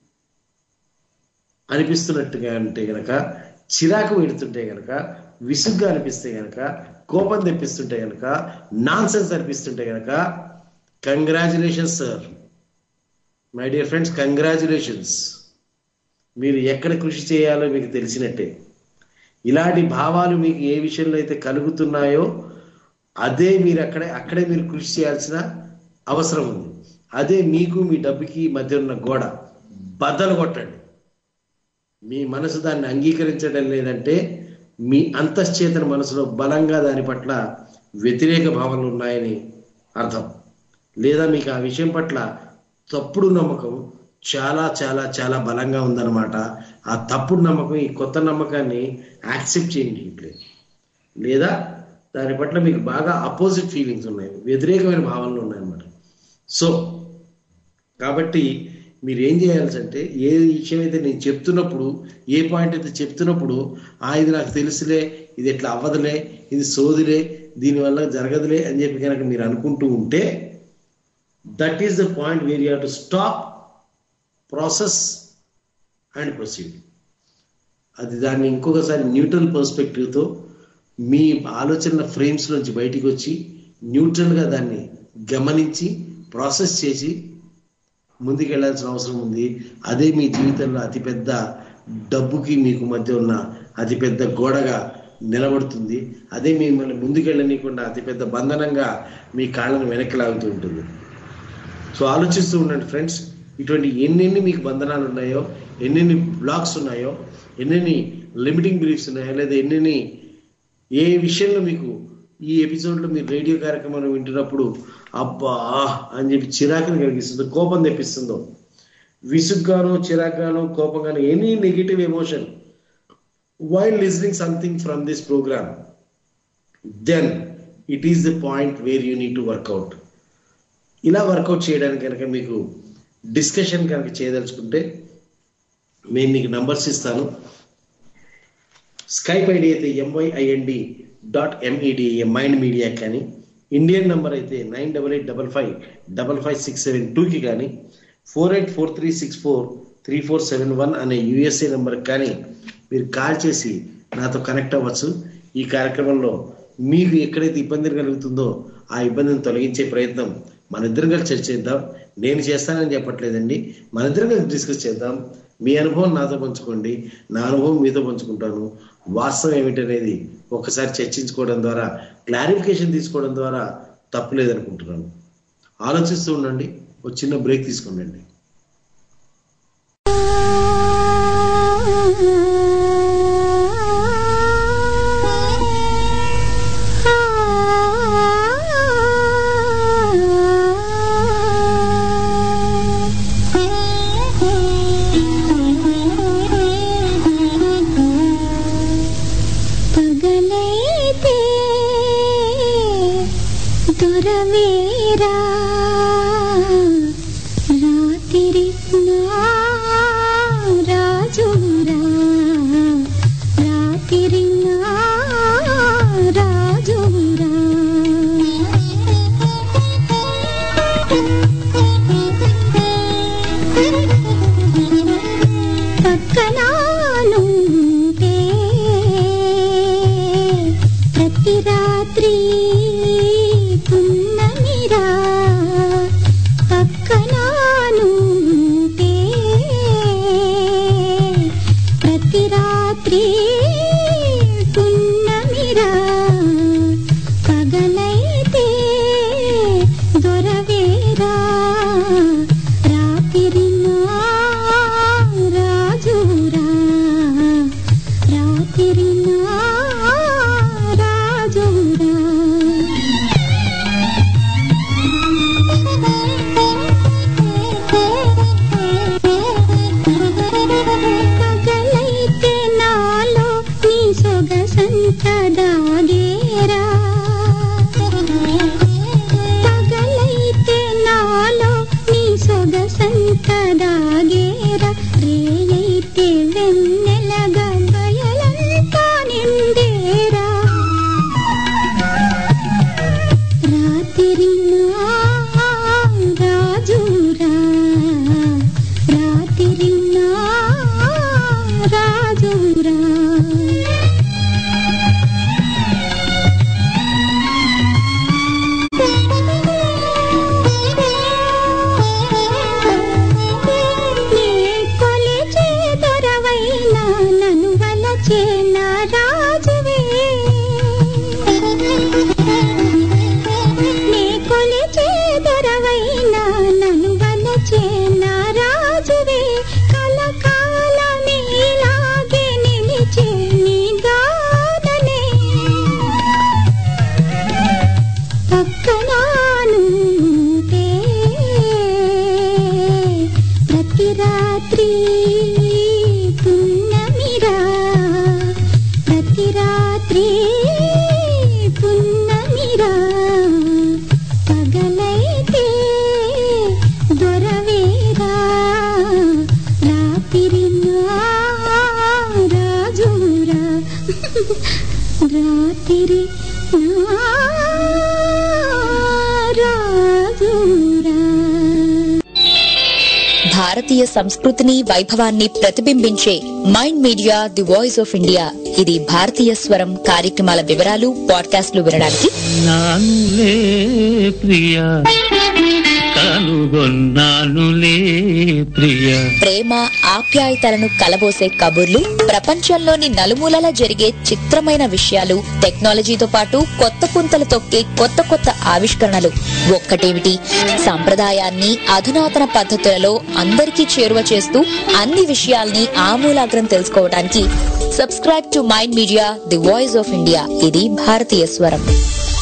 అనిపిస్తున్నట్టుగా అంటే గనక చిరాకు పెడుతుంటే గనక విసుగ్గా అనిపిస్తే గనక కోపం తెప్పిస్తుంటే గనక నాన్ సెన్స్ అనిపిస్తుంటే గనక congratulations sir my dear friends congratulations మీరు ఎక్కడ కృషి చేయాలో మీకు తెలిసినట్టే ఇలాంటి భావాలు మీకు ఏ విషయంలో అయితే కలుగుతున్నాయో అదే మీరు అక్కడే అక్కడే మీరు కృషి చేయాల్సిన అవసరం ఉంది అదే మీకు మీ డబ్బుకి మధ్య ఉన్న గోడ బద్దలు కొట్టండి మీ మనసు దాన్ని అంగీకరించడం లేదంటే మీ అంతశ్చేతన మనసులో బలంగా దాని పట్ల వ్యతిరేక భావనలు ఉన్నాయని అర్థం లేదా మీకు ఆ విషయం పట్ల తప్పుడు నమ్మకం చాలా చాలా చాలా బలంగా ఉందన్నమాట ఆ తప్పుడు నమ్మకం ఈ కొత్త నమ్మకాన్ని యాక్సెప్ట్ చేయట్లేదు లేదా దాని పట్ల మీకు బాగా అపోజిట్ ఫీలింగ్స్ ఉన్నాయి వ్యతిరేకమైన భావనలు ఉన్నాయన్నమాట సో కాబట్టి మీరు ఏం చేయాల్సి అంటే ఏ విషయం అయితే నేను చెప్తున్నప్పుడు ఏ పాయింట్ అయితే చెప్తున్నప్పుడు ఆ ఇది నాకు తెలుసులే ఇది ఎట్లా అవ్వదులే ఇది సోదిలే దీనివల్ల జరగదులే అని చెప్పి కనుక మీరు అనుకుంటూ ఉంటే that is the point where you to stop process and proceed అది దాన్ని ఇంకొకసారి న్యూట్రల్ పర్స్పెక్టివ్తో మీ ఆలోచనల ఫ్రేమ్స్ నుంచి బయటికి వచ్చి న్యూట్రల్గా దాన్ని గమనించి ప్రాసెస్ చేసి ముందుకెళ్లాల్సిన అవసరం ఉంది అదే మీ జీవితంలో అతిపెద్ద డబ్బుకి మీకు మధ్య ఉన్న అతిపెద్ద గోడగా నిలబడుతుంది అదే మిమ్మల్ని ముందుకెళ్ళనీయకుండా అతిపెద్ద బంధనంగా మీ కాళ్ళను వెనక్కి లాగుతూ ఉంటుంది సో ఆలోచిస్తూ ఉండండి ఫ్రెండ్స్ ఇటువంటి ఎన్నెన్ని మీకు బంధనాలు ఉన్నాయో ఎన్నెన్ని బ్లాక్స్ ఉన్నాయో ఎన్నెన్ని లిమిటింగ్ బిలీఫ్స్ ఉన్నాయో లేదా ఎన్నెన్ని ఏ విషయంలో మీకు ఈ ఎపిసోడ్లో మీరు రేడియో కార్యక్రమాలు వింటున్నప్పుడు అబ్బా అని చెప్పి చిరాకుని కలిగిస్తుందో కోపం తెప్పిస్తుందో విసుగ్గానో చిరాకుగానో కోపంగానో any negative emotion while listening something from this program then it is the point where you need to work out ఇలా వర్కౌట్ చేయడానికి కనుక మీకు డిస్కషన్ కనుక చేయదలుచుకుంటే నేను నీకు నంబర్స్ ఇస్తాను స్కైప్ ఐడి అయితే M Y I N D dot M E D A Mind Media కానీ ఇండియన్ నంబర్ అయితే nine double eight double five double five six seven టూకి కానీ four eight four three six four three four seven one అనే యుఎస్ఏ నెంబర్కి కానీ మీరు కాల్ చేసి నాతో కనెక్ట్ అవ్వచ్చు ఈ కార్యక్రమంలో మీకు ఎక్కడైతే ఇబ్బంది కలుగుతుందో ఆ ఇబ్బందిని తొలగించే ప్రయత్నం మన ఇద్దరం కలిసి చర్చిద్దాం నేను చేస్తానని చెప్పట్లేదండి మన ఇద్దరం కలిసి డిస్కస్ చేద్దాం మీ అనుభవం నాతో పంచుకోండి నా అనుభవం మీతో పంచుకుంటాను వాస్తవం ఏమిటనేది ఒకసారి చర్చించుకోవడం ద్వారా క్లారిఫికేషన్ తీసుకోవడం ద్వారా తప్పు లేదనుకుంటున్నాను ఆలోచిస్తూ ఉండండి ఒక చిన్న బ్రేక్ తీసుకోండి పగలైతే దొరవేరా రాత్రి నా రాజురా రాత్రి నా రాజురా పక్కనానుంటే ప్రతి రాత్రి పున్నమిరా పక్కనానుంటే ప్రతి రాత్రి పున్నమిరా పగలైతే దొరవేరా రాత్రి నా రాజురా రాత్రి నా రాజురా పగలైతే నాలో నీ సొగసంత దాగేరా పగలైతే నాలో నీ సొగసంత దాగేరా రేయైతే వెన్నెలగా బయలంతా నిండేరా రాత్రి నా రాజురా రాత్రి నా రాజురా నీ కొలిచే దొరవైనా నన్ను వలచే నా రాజువే నీ కొలిచే దొరవైనా నన్ను వలచే నా రాజువే కలకాలం నీలాగే నిలిచే నీ గాననే పక్కనానుంటే ప్రతి రాత్రి పున్నమిరా ప్రతి రాత్రి పున్నమిరా పగలైతే దొరవేరా రాత్రి నా రాజురా రాత్రి నా రాజురా భారతీయ సంస్కృతిని వైభవాన్ని ప్రతిబింబించే Mind Media the voice of India ఇది భారతీయ స్వరం కార్యక్రమాల వివరాలు పాడ్కాస్ట్లు వినడానికి నానులే ప్రియా కనుగొన్నానులే ప్రియా ప్రేమ ఆప్యాయతలను కలబోసే కబుర్లు ప్రపంచంలోని నలుమూలల జరిగే చిత్రమైన విషయాలు టెక్నాలజీతో పాటు కొత్త పుంతలు తొక్కే కొత్త కొత్త ఆవిష్కరణలు ఒక్కటేమిటి సంప్రదాయాన్ని అధునాతన పద్ధతులలో అందరికీ చేరువ చేస్తూ అన్ని విషయాల్ని ఆమూలాగ్రం తెలుసుకోవడానికి subscribe to Mind Media the voice of India ఇది భారతీయ స్వరం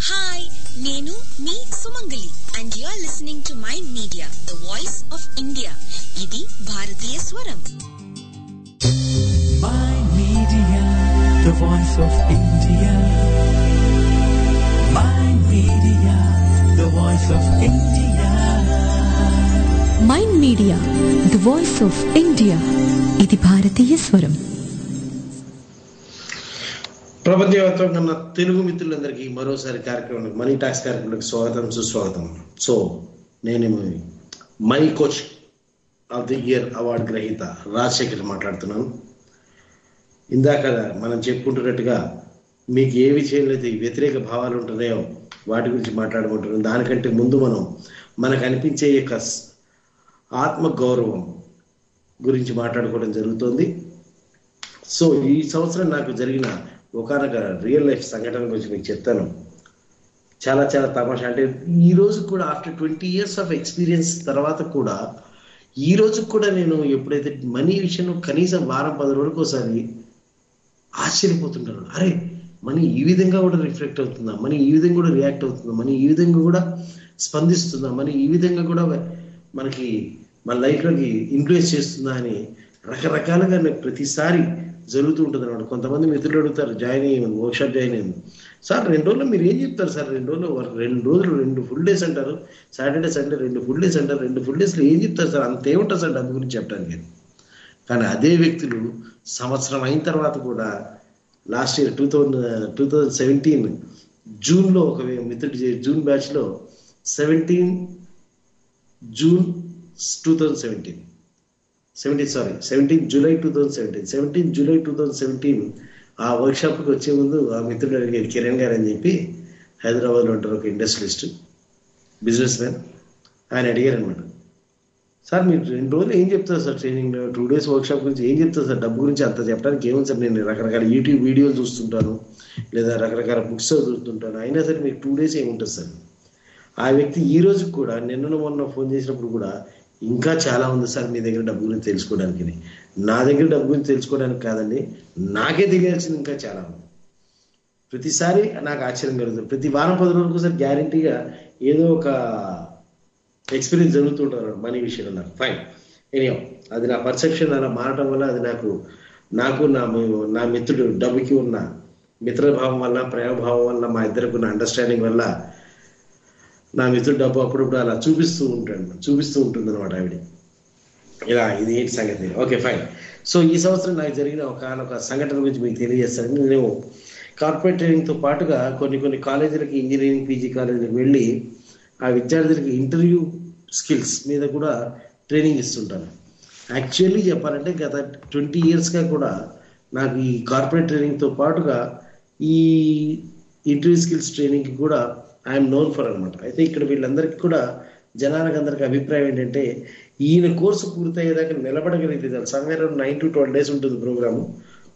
హాయ్ నేను మీ Sumangali and you are listening to Mind media the voice of India ఇది భారతీయ స్వరం Mind Media, the voice of India. Mind Media, the voice of India. Mind Media the voice of India ఇది భారతీయ స్వరం ప్రపంచవ్యాప్తంగా ఉన్న తెలుగు మిత్రులందరికీ మరోసారి కార్యక్రమానికి మనీ టాక్స్ కార్యక్రమానికి స్వాగతం సుస్వాగతం సో నేను మీ money coach of the year award గ్రహీత రాజశేఖర్ మాట్లాడుతున్నాను ఇందాక మనం చెప్పుకుంటున్నట్టుగా మీకు ఏ విషయంలో అయితే వ్యతిరేక భావాలు ఉంటున్నాయో వాటి గురించి మాట్లాడుకుంటున్నాం దానికంటే ముందు మనం మనకు అనిపించే యొక్క స్- ఆత్మ గౌరవం గురించి మాట్లాడుకోవడం జరుగుతుంది సో ఈ సంవత్సరం నాకు జరిగిన ఒకనొక రియల్ లైఫ్ సంఘటన గురించి మీకు చెప్తాను చాలా చాలా తమాషా అంటే ఈ రోజు కూడా after twenty years of experience తర్వాత కూడా ఈ రోజు కూడా నేను ఎప్పుడైతే మనీ విషయంలో కనీసం వారం పది రోజులకు ఒకసారి ఆశ్చర్యపోతుంటాను అరే మనీ ఈ విధంగా కూడా రిఫ్లెక్ట్ అవుతుందా మనీ ఈ విధంగా కూడా రియాక్ట్ అవుతుందా మనీ ఈ విధంగా కూడా స్పందిస్తుందా మనీ ఈ విధంగా కూడా మనకి మన లైఫ్లోకి ఇన్ఫ్లుయెన్స్ చేస్తుందా అని రకరకాలుగా నాకు ప్రతిసారి జరుగుతూ ఉంటుంది అనమాట కొంతమంది మిత్రులు అడుగుతారు జాయిన్ అయ్యాను వర్క్షాప్ జాయిన్ అయ్యాను సార్ రెండు రోజులు మీరు ఏం చెప్తారు సార్ రెండు రోజులు వర్క్- రెండు రోజులు రెండు ఫుల్ డేస్ అంటారు సాటర్డే సండే రెండు ఫుల్ డేస్ అంటారు రెండు ఫుల్ డేస్లో ఏం చెప్తారు సార్ అంత ఏముంటుంది సార్ డబ్బు గురించి చెప్పడానికి కానీ అదే వ్యక్తులు సంవత్సరం అయిన తర్వాత కూడా last year two thousand two thousand seventeen జూన్లో ఒక మిత్రుడు చే- జూన్ బ్యాచ్లో seventeen June two thousand seventeen seventeen sorry seventeen July two thousand seventeen seventeen July two thousand seventeen ఆ వర్క్షాప్కి వచ్చే ముందు ఆ మిత్రుడు అడిగారు కిరణ్ గారు అని చెప్పి హైదరాబాద్లో ఉంటారు ఒక ఇండస్ట్రియలిస్ట్ బిజినెస్ మ్యాన్ ఆయన అడిగారు అనమాట సార్ మీరు రెండు రోజులు ఏం చెప్తారు sir training two days workshop గురించి ఏం చెప్తారు సార్ డబ్బు గురించి అంత చెప్పడానికి ఏముంది సార్ నేను రకరకాల యూట్యూబ్ వీడియోలు చూస్తుంటాను లేదా రకరకాల బుక్స్ చదువుతుంటాను అయినా సరే మీకు టూ డేస్ ఏముంటుంది సార్ ఆ వ్యక్తి ఈ రోజు కూడా నిన్న మొన్న ఫోన్ చేసినప్పుడు కూడా ఇంకా చాలా ఉంది సార్ మీ దగ్గర డబ్బు గురించి తెలుసుకోవడానికి నా దగ్గర డబ్బు గురించి తెలుసుకోవడానికి కాదండి నాకే తెలియాల్సింది ఇంకా చాలా ఉంది ప్రతిసారి నాకు ఆశ్చర్యం కలుగుతుంది ప్రతి వారం పది రోజులకు సార్ గ్యారంటీగా ఏదో ఒక ఎక్స్పీరియన్స్ జరుగుతుంటారు మనీ విషయంలో నాకు ఫైన్ ఎనియో అది నా పర్సెప్షన్ అలా మారటం వల్ల అది నాకు నాకు నా మి- నా మిత్రుడు డబ్బుకి ఉన్న మిత్రభావం వల్ల ప్రేమభావం వల్ల మా ఇద్దరికి ఉన్న అండర్స్టాండింగ్ వల్ల నా మిత్రుడు డబ్బు అప్పుడప్పుడు అలా చూపిస్తూ ఉంటాడు చూపిస్తూ ఉంటుంది అనమాట ఆవిడ ఇలా ఇది ఏంటి సంగతి ఓకే ఫైన్ సో ఈ సంవత్సరం నాకు జరిగిన ఒక ఒక సంఘటన గురించి మీకు తెలియజేస్తాను నేను కార్పొరేట్ ట్రైనింగ్తో పాటుగా కొన్ని కొన్ని కాలేజీలకి ఇంజనీరింగ్ పీజీ కాలేజీలకు వెళ్ళి ఆ విద్యార్థులకి ఇంటర్వ్యూ స్కిల్స్ మీద కూడా ట్రైనింగ్ ఇస్తుంటాను యాక్చువల్లీ చెప్పాలంటే గత ట్వంటీ ఇయర్స్గా కూడా నాకు ఈ కార్పొరేట్ ట్రైనింగ్తో పాటుగా ఈ ఇంటర్వ్యూ స్కిల్స్ ట్రైనింగ్కి కూడా ఐఎమ్ నోన్ ఫర్ అనమాట అయితే ఇక్కడ వీళ్ళందరికీ కూడా జనానికి అందరికి అభిప్రాయం ఏంటంటే ఈయన కోర్సు పూర్తయ్యేదాకా నిలబడగలిగితే somewhere nine to twelve days ఉంటుంది ప్రోగ్రాము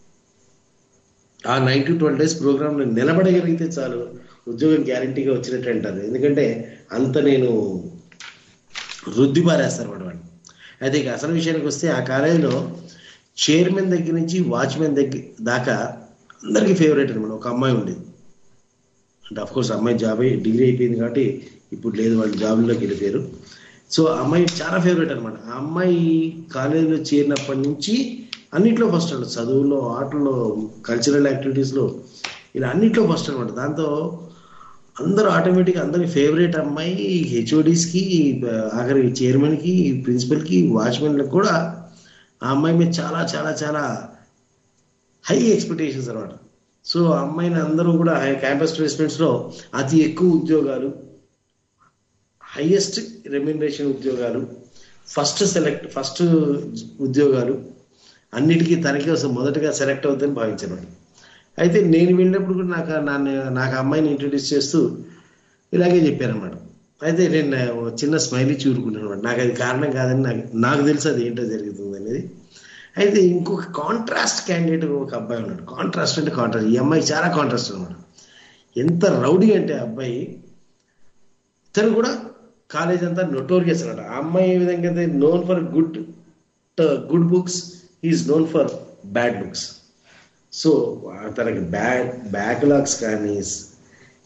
ఆ nine to twelve days program నిలబడగలిగితే చాలు ఉద్యోగం గ్యారంటీగా వచ్చినట్టు అంటారు ఎందుకంటే అంత నేను రుద్ది పారేస్తారు వాడు వాడిని అయితే ఇక అసలు విషయానికి వస్తే ఆ కాలేజీలో చైర్మన్ దగ్గర నుంచి వాచ్మెన్ దగ్గర దాకా అందరికీ ఫేవరెట్ అనమాట ఒక అమ్మాయి ఉండేది అంటే అఫ్ కోర్స్ అమ్మాయి జాబ్ అయ్యి డిగ్రీ అయిపోయింది కాబట్టి ఇప్పుడు లేదు వాళ్ళు జాబ్లోకి వెళ్ళిపోయారు సో ఆ అమ్మాయి చాలా ఫేవరెట్ అనమాట ఆ అమ్మాయి కాలేజీలో చేరినప్పటి నుంచి అన్నిట్లో ఫస్ట్ అనమాట చదువులో ఆటల్లో కల్చరల్ యాక్టివిటీస్లో ఇలా అన్నిట్లో ఫస్ట్ అనమాట దాంతో అందరూ ఆటోమేటిక్గా అందరి ఫేవరెట్ అమ్మాయి హెచ్ఓడిస్కి ఆఖరి చైర్మన్కి ప్రిన్సిపల్కి వాచ్మెన్లకు కూడా ఆ అమ్మాయి మీద చాలా చాలా చాలా హై ఎక్స్పెక్టేషన్స్ అనమాట సో ఆ అమ్మాయిని అందరూ కూడా క్యాంపస్ ప్లేస్మెంట్స్లో అతి ఎక్కువ ఉద్యోగాలు హైయెస్ట్ రెమ్యునరేషన్ ఉద్యోగాలు ఫస్ట్ సెలెక్ట్ ఫస్ట్ ఉద్యోగాలు అన్నిటికీ తనకే వస్తుంది మొదటగా సెలెక్ట్ అవుతుందని భావించాను అయితే నేను వెళ్ళినప్పుడు కూడా నాకు ఆ- నన్ను నాకు ఆ అమ్మాయిని ఇంట్రడ్యూస్ చేస్తూ ఇలాగే చెప్పారనమాట అయితే నేను ఓ చిన్న స్మైల్ ఇచ్చి ఊరుకున్నాను అనమాట నాకు అది కారణం కాదని నాకు నాకు తెలుసు అది ఏంటో జరుగుతుంది అనేది అయితే ఇంకొక కాంట్రాస్ట్ క్యాండిడేట్ ఒక అబ్బాయి ఉన్నాడు కాంట్రాస్ట్ అంటే కాంట్రాస్ట్ ఈ అమ్మాయి చాలా కాంట్రాస్ట్ అనమాట ఎంత రౌడీ అంటే ఆ అబ్బాయి తను కూడా కాలేజ్ అంతా నొటోరియస్ అనమాట ఆ అమ్మాయి ఏ విధంగా అయితే known for good good books is known for bad books so తనకి బ్యాక్ బ్యాక్లాగ్స్ కానీ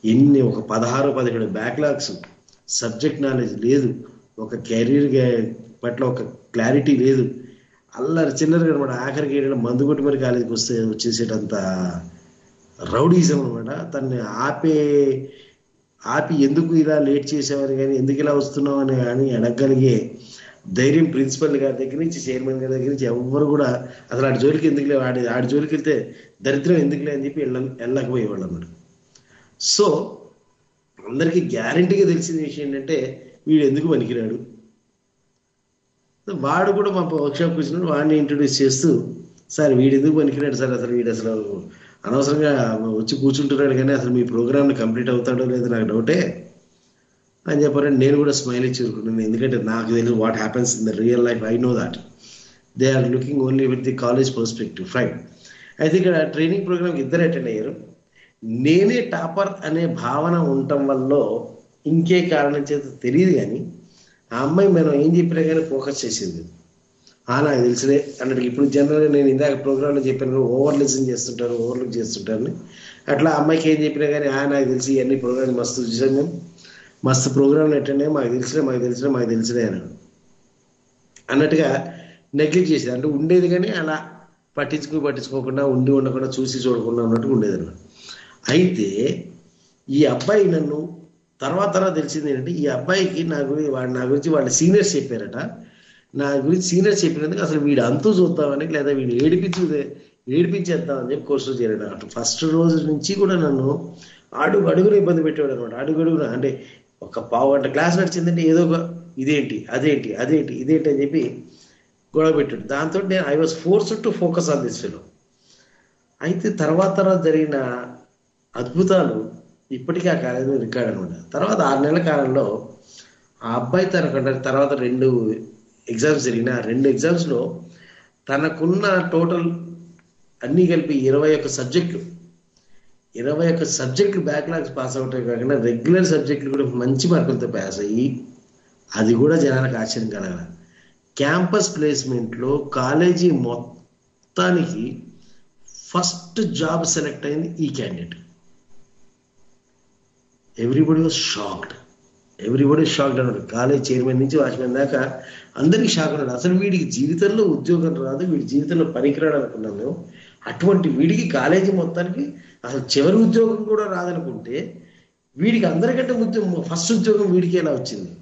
ఎన్ని ఒక పదహారు పదిహేడు బ్యాక్లాగ్స్ సబ్జెక్ట్ నాలెడ్జ్ లేదు ఒక కెరీర్ పట్ల ఒక క్లారిటీ లేదు అల్లరి చిల్లరగా అనమాట ఆఖరికి ఏంటంటే మందు కొట్టి మరి కాలేజీకి వస్తే వచ్చేసేటంత రౌడీజం అనమాట తన్ని ఆపే ఆపి ఎందుకు ఇలా లేట్ చేసావని కానీ ఎందుకు ఇలా వస్తున్నావు అని అని అడగగలిగే ధైర్యం ప్రిన్సిపల్ గారి దగ్గర నుంచి చైర్మన్ గారి దగ్గర నుంచి ఎవరు కూడా అసలు ఆడి జోలికి ఎందుకులే ఆడి ఆడి జోలికి వెళ్తే దరిద్రం ఎందుకులే అని చెప్పి వెళ్ళ వెళ్ళకపోయేవాళ్ళు అన్నమాట సో అందరికీ గ్యారంటీగా తెలిసిన విషయం ఏంటంటే వీడు ఎందుకు పనికిరాడు వాడు కూడా మా వర్క్షాప్కి వచ్చినప్పుడు వాడిని ఇంట్రొడ్యూస్ చేస్తూ సార్ వీడు ఎందుకు పనికిరాడు సార్ అసలు వీడు అసలు అనవసరంగా వచ్చి కూర్చుంటున్నాడు కానీ అసలు మీ ప్రోగ్రామ్ని కంప్లీట్ అవుతాడో లేదో నాకు డౌటే అని చెప్పారంటే నేను కూడా స్మైల్ ఇచ్చి ఊరుకున్నాను ఎందుకంటే నాకు తెలుసు what happens in the real life I know that they are looking only with the college perspective fine అయితే ఇక్కడ ట్రైనింగ్ ప్రోగ్రామ్కి ఇద్దరు అటెండ్ అయ్యారు నేనే టాపర్ అనే భావన ఉండటం వల్ల ఇంకే కారణం చేత తెలియదు కానీ ఆ అమ్మాయి మనం ఏం చెప్పినా కానీ ఫోకస్ చేసింది ఆ నాకు తెలుసులే అన్నట్టు ఇప్పుడు జనరల్గా నేను ఇందాక ప్రోగ్రాంలో చెప్పాను ఓవర్ లిసన్ చేస్తుంటాను ఓవర్లుక్ చేస్తుంటాను అట్లా అమ్మాయికి ఏం చెప్పినా కానీ ఆ నాకు తెలిసి ఇవన్నీ ప్రోగ్రామ్ మస్తు చూసాం మేము మస్తు ప్రోగ్రాంలు ఎట్టండి మాకు తెలిసినా మాకు తెలిసినా మాకు తెలిసినా అన్నాడు అన్నట్టుగా నెగ్లెక్ట్ చేసేది అంటే ఉండేది కానీ అలా పట్టించుకు పట్టించుకోకుండా ఉండి ఉండకుండా చూసి చూడకుండా ఉన్నట్టుగా ఉండేది అన్నమాట అయితే ఈ అబ్బాయి నన్ను తర్వాత తర్వాత తెలిసింది ఏంటంటే ఈ అబ్బాయికి నా గురించి వాడు నా గురించి వాళ్ళ సీనియర్స్ చెప్పారట నా గురించి సీనియర్స్ చెప్పినందుకు అసలు వీడు అంతు చూద్దామని లేదా వీడు ఏడిపించు ఏడిపించేద్దామని చెప్పి కోర్సులో చేరాడు అటు ఫస్ట్ రోజు నుంచి కూడా నన్ను అడుగు అడుగున ఇబ్బంది పెట్టాడు అనమాట అడుగు అడుగున అంటే ఒక పావు గంట క్లాస్ నడిచిందంటే ఏదో ఒక ఇదేంటి అదేంటి అదేంటి ఇదేంటి అని చెప్పి గొడవ పెట్టాడు దాంతో నేను I was force to focus on this ఫిలో అయితే తర్వాత తర్వాత జరిగిన అద్భుతాలు ఇప్పటికీ ఆ కాలేజీలో రికార్డ్ అనమాట తర్వాత ఆరు నెలల కాలంలో ఆ అబ్బాయి తనకంటే తర్వాత రెండు ఎగ్జామ్స్ జరిగిన ఆ రెండు ఎగ్జామ్స్లో తనకున్న టోటల్ అన్నీ కలిపి ఇరవై ఒక్క సబ్జెక్టులు ఇరవై ఒక్క సబ్జెక్టులు బ్యాక్లాగ్స్ పాస్ అవటమే కాకుండా రెగ్యులర్ సబ్జెక్టులు కూడా మంచి మార్కులతో పాస్ అయ్యి అది కూడా జనాలకు ఆశ్చర్యం కలగల క్యాంపస్ ప్లేస్మెంట్లో కాలేజీ మొత్తానికి ఫస్ట్ జాబ్ సెలెక్ట్ అయింది ఈ candidate everybody was shocked everybody shocked అన్నాడు కాలేజ్ చైర్మన్ నుంచి వాచ్మెన్ దాకా అందరికీ షాక్ అన్నాడు అసలు వీడికి జీవితంలో ఉద్యోగం రాదు వీడి జీవితంలో పనికిరాడు అనుకున్నాం మేము అటువంటి వీడికి కాలేజీ మొత్తానికి అసలు చివరి ఉద్యోగం కూడా రాదనుకుంటే వీడికి అందరికంటే ఉద్యోగం ఫస్ట్ ఉద్యోగం వీడికి ఎలా వచ్చింది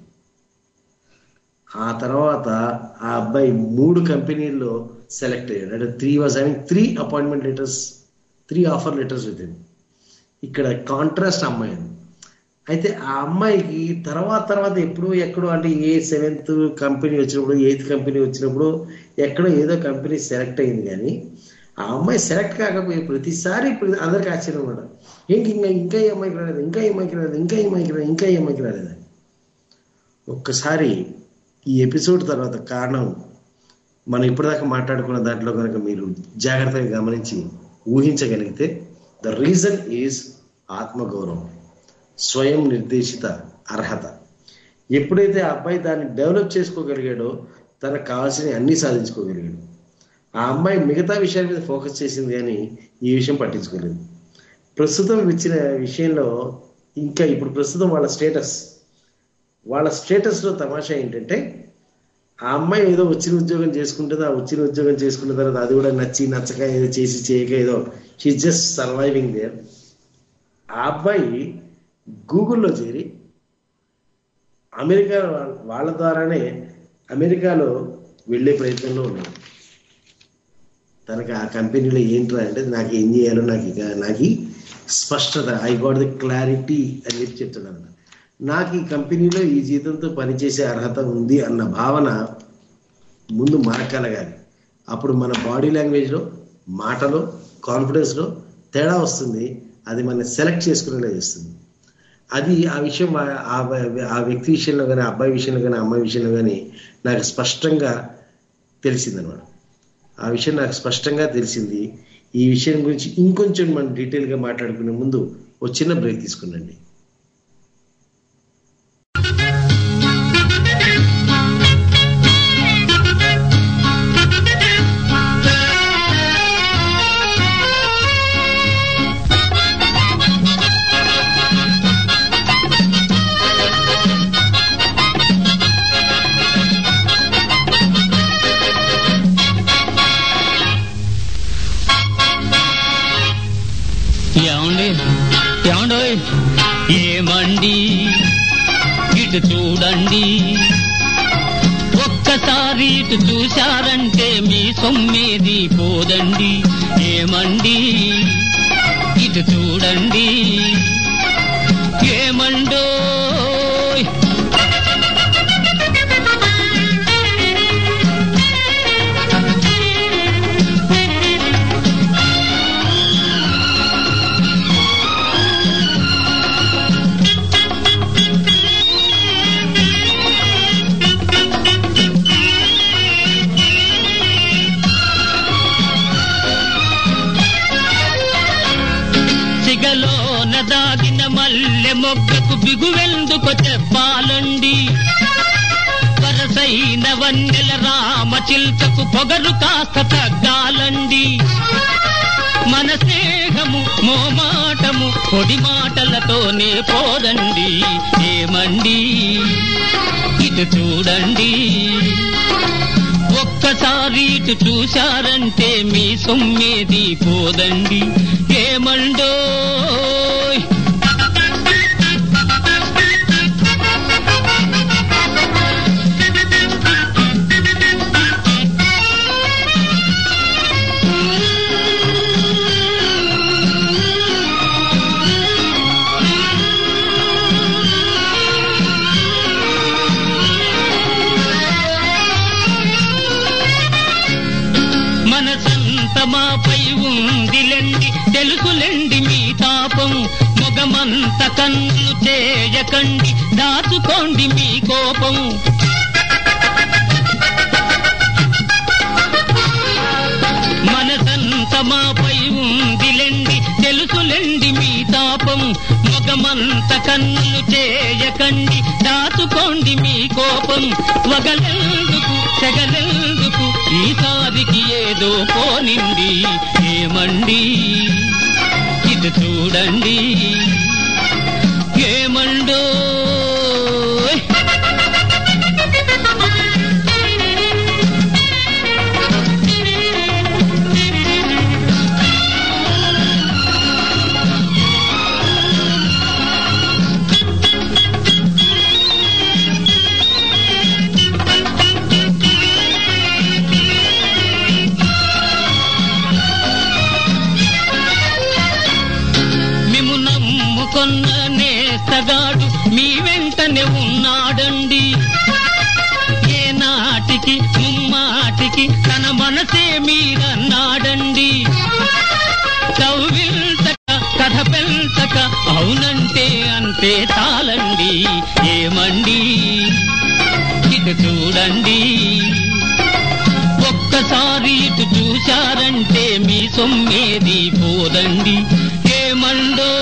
ఆ తర్వాత ఆ అబ్బాయి మూడు కంపెనీల్లో సెలెక్ట్ అయ్యాడు అంటే three was having three appointment letters three offer letters with ఇక్కడ కాంట్రాస్ట్ అమ్మాయి ఉంది అయితే ఆ అమ్మాయికి తర్వాత తర్వాత ఎప్పుడు ఎక్కడో అంటే ఏ సెవెంత్ కంపెనీ వచ్చినప్పుడు ఎయిత్ కంపెనీ వచ్చినప్పుడు ఎక్కడో ఏదో కంపెనీ సెలెక్ట్ అయింది కానీ ఆ అమ్మాయి సెలెక్ట్ కాకపోయే ప్రతిసారి ఇప్పుడు అందరికి ఆశ్చర్యం అనమాట ఏంటి ఇంకా ఇంకా ఈ అమ్మాయికి రాలేదు ఇంకా ఈ అమ్మాయికి రాలేదు ఇంకా ఈ అమ్మాయికి రాలేదు ఇంకా ఈ అమ్మాయికి రాలేదు ఒక్కసారి ఈ ఎపిసోడ్ తర్వాత కారణం మనం ఇప్పటిదాకా మాట్లాడుకున్న దాంట్లో కనుక మీరు జాగ్రత్తగా గమనించి ఊహించగలిగితే ద రీజన్ ఈజ్ ఆత్మగౌరవం స్వయం నిర్దేశిత అర్హత ఎప్పుడైతే ఆ అబ్బాయి దాన్ని డెవలప్ చేసుకోగలిగాడో తనకు కావాల్సిన అన్నీ సాధించుకోగలిగాడు ఆ అమ్మాయి మిగతా విషయాల మీద ఫోకస్ చేసింది కానీ ఈ విషయం పట్టించుకోలేదు ప్రస్తుతం ఇచ్చిన విషయంలో ఇంకా ఇప్పుడు ప్రస్తుతం వాళ్ళ స్టేటస్ వాళ్ళ స్టేటస్లో తమాషా ఏంటంటే ఆ అమ్మాయి ఏదో వచ్చిన ఉద్యోగం చేసుకుంటుంది ఆ వచ్చిన ఉద్యోగం చేసుకున్న తర్వాత అది కూడా నచ్చి నచ్చక ఏదో చేసి చేయక ఏదో షీ జస్ట్ సర్వైవింగ్ దేర్ ఆ అబ్బాయి గూగుల్లో చేరి అమెరికా వాళ్ళ ద్వారానే అమెరికాలో వెళ్ళే ప్రయత్నంలో ఉన్నాడు తనకి ఆ కంపెనీలో ఏంట్రా అంటే నాకు ఏం చేయాలో నాకు ఇక నాకు ఈ స్పష్టత ఐ గాట్ ది క్లారిటీ అని చెప్పి చెప్తున్నాను నాకు ఈ కంపెనీలో ఈ జీతంతో పనిచేసే అర్హత ఉంది అన్న భావన ముందు మనకలగాలి అప్పుడు మన బాడీ లాంగ్వేజ్లో మాటలో కాన్ఫిడెన్స్లో తేడా వస్తుంది అది మన సెలెక్ట్ చేసుకునేలా చేస్తుంది అది ఆ విషయం ఆ- ఆ- ఆ వ్యక్తి విషయంలో కానీ అబ్బాయి విషయంలో కానీ అమ్మాయి విషయంలో కానీ నాకు స్పష్టంగా తెలిసిందనమాట ఆ విషయం నాకు స్పష్టంగా తెలిసింది ఈ విషయం గురించి ఇంకొంచెం మనం డీటెయిల్గా మాట్లాడుకునే ముందు ఒక చిన్న బ్రేక్ తీసుకునండి ఇటు చూడండి ఒక్కసారి ఇటు చూశారంటే మీ సొమ్మేది పోదండి ఏమండి ఇటు చూడండి ఏమండోయ్ సిగలోన దాగిన మల్లె మొగ్గకు బిగువెందుకు చెప్పాలండి వరసైన వన్నెల రామ చిల్కకు పొగరు కాస్త తగ్గాలండి మన స్నేహము మోమాటము పొడి మాటలతోనే పోదండి ఏమండి ఇటు చూడండి ఒక్కసారి ఇటు చూశారంటే మీ సొమ్మేది పోదండి ఏమండోయ్ మనసంత మాపై ఉందిలెండి తెలుసులెండి మీ తాపం మొగమంత కన్నులు చేయకండి దాచుకోండి మీ కోపం మనసంత మాపై ఉందిలెండి తెలుసులెండి మీ తాపం మొగమంత కన్నులు చేయకండి దాచుకోండి మీ కోపం వగలెందుకు సెగలెందుకు ఈసారికి ఏదో పోనింది ఏమండి ఇటు చూడండి ఏమండో మిము నమ్ముకొన్న నేస్తగాడు మీ వెంటనే ఉన్నాడండి ఏ నాటికి ముమ్మాటికి తన మనసే మీరన్నాడండి కవ్విల్చక కథ పెంచక అవునంటే అంతే చాలండి ఏమండి ఇటు చూడండి ఒక్కసారి ఇటు చూశారంటే మీ సొమ్మేది పోదండి ఏమండో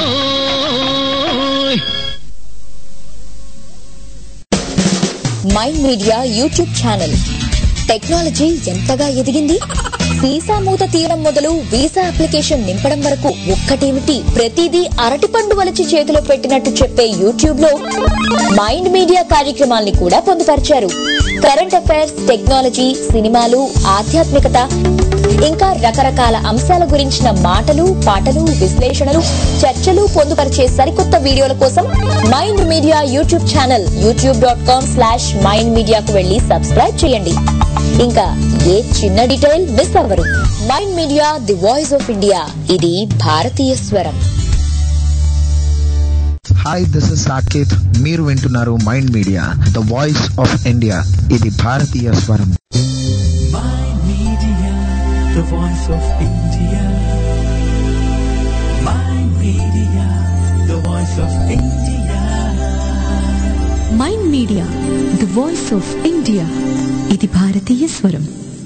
Mind Media YouTube channel technology ఎంతగా ఎదిగింది వీసా మూత తీయడం మొదలు వీసా అప్లికేషన్ నింపడం వరకు ఒక్కటేమిటి ప్రతిదీ అరటిపండు వలచి చేతిలో పెట్టినట్టు చెప్పే యూట్యూబ్ లో మైండ్ మీడియా కార్యక్రమాల్ని కూడా పొందుపరిచారు కరెంట్ అఫైర్స్ టెక్నాలజీ సినిమాలు ఆధ్యాత్మికత ఇంకా రకరకాల అంశాల గురించిన మాటలు పాటలు విశ్లేషణలు చర్చలు పొందుపరిచే సరికొత్త వీడియోల కోసం Mind Media YouTube channel YouTube dot com slash Mind మీడియాకు వెళ్లి సబ్స్క్రైబ్ చేయండి ఇంకా ఏ చిన్న డీటెయిల్ మిస్ అవ్వరు Mind Media the voice of India ఇది భారతీయ స్వరం హాయ్ దిస్ ఇస్ సాకేత్ మీరు వింటున్నారు Mind media the voice of India ఇది భారతీయ స్వరం Mind Media, the voice of India. Mind Media, the voice of India. Mind Media the voice of India ఇది భారతీయ స్వరం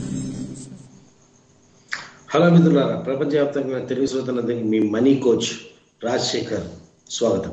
హలో మిత్రులారా ప్రపంచవ్యాప్తంగా తెలుగు శ్రోతలందరికీ మీ మనీ కోచ్ రాజశేఖర్ స్వాగతం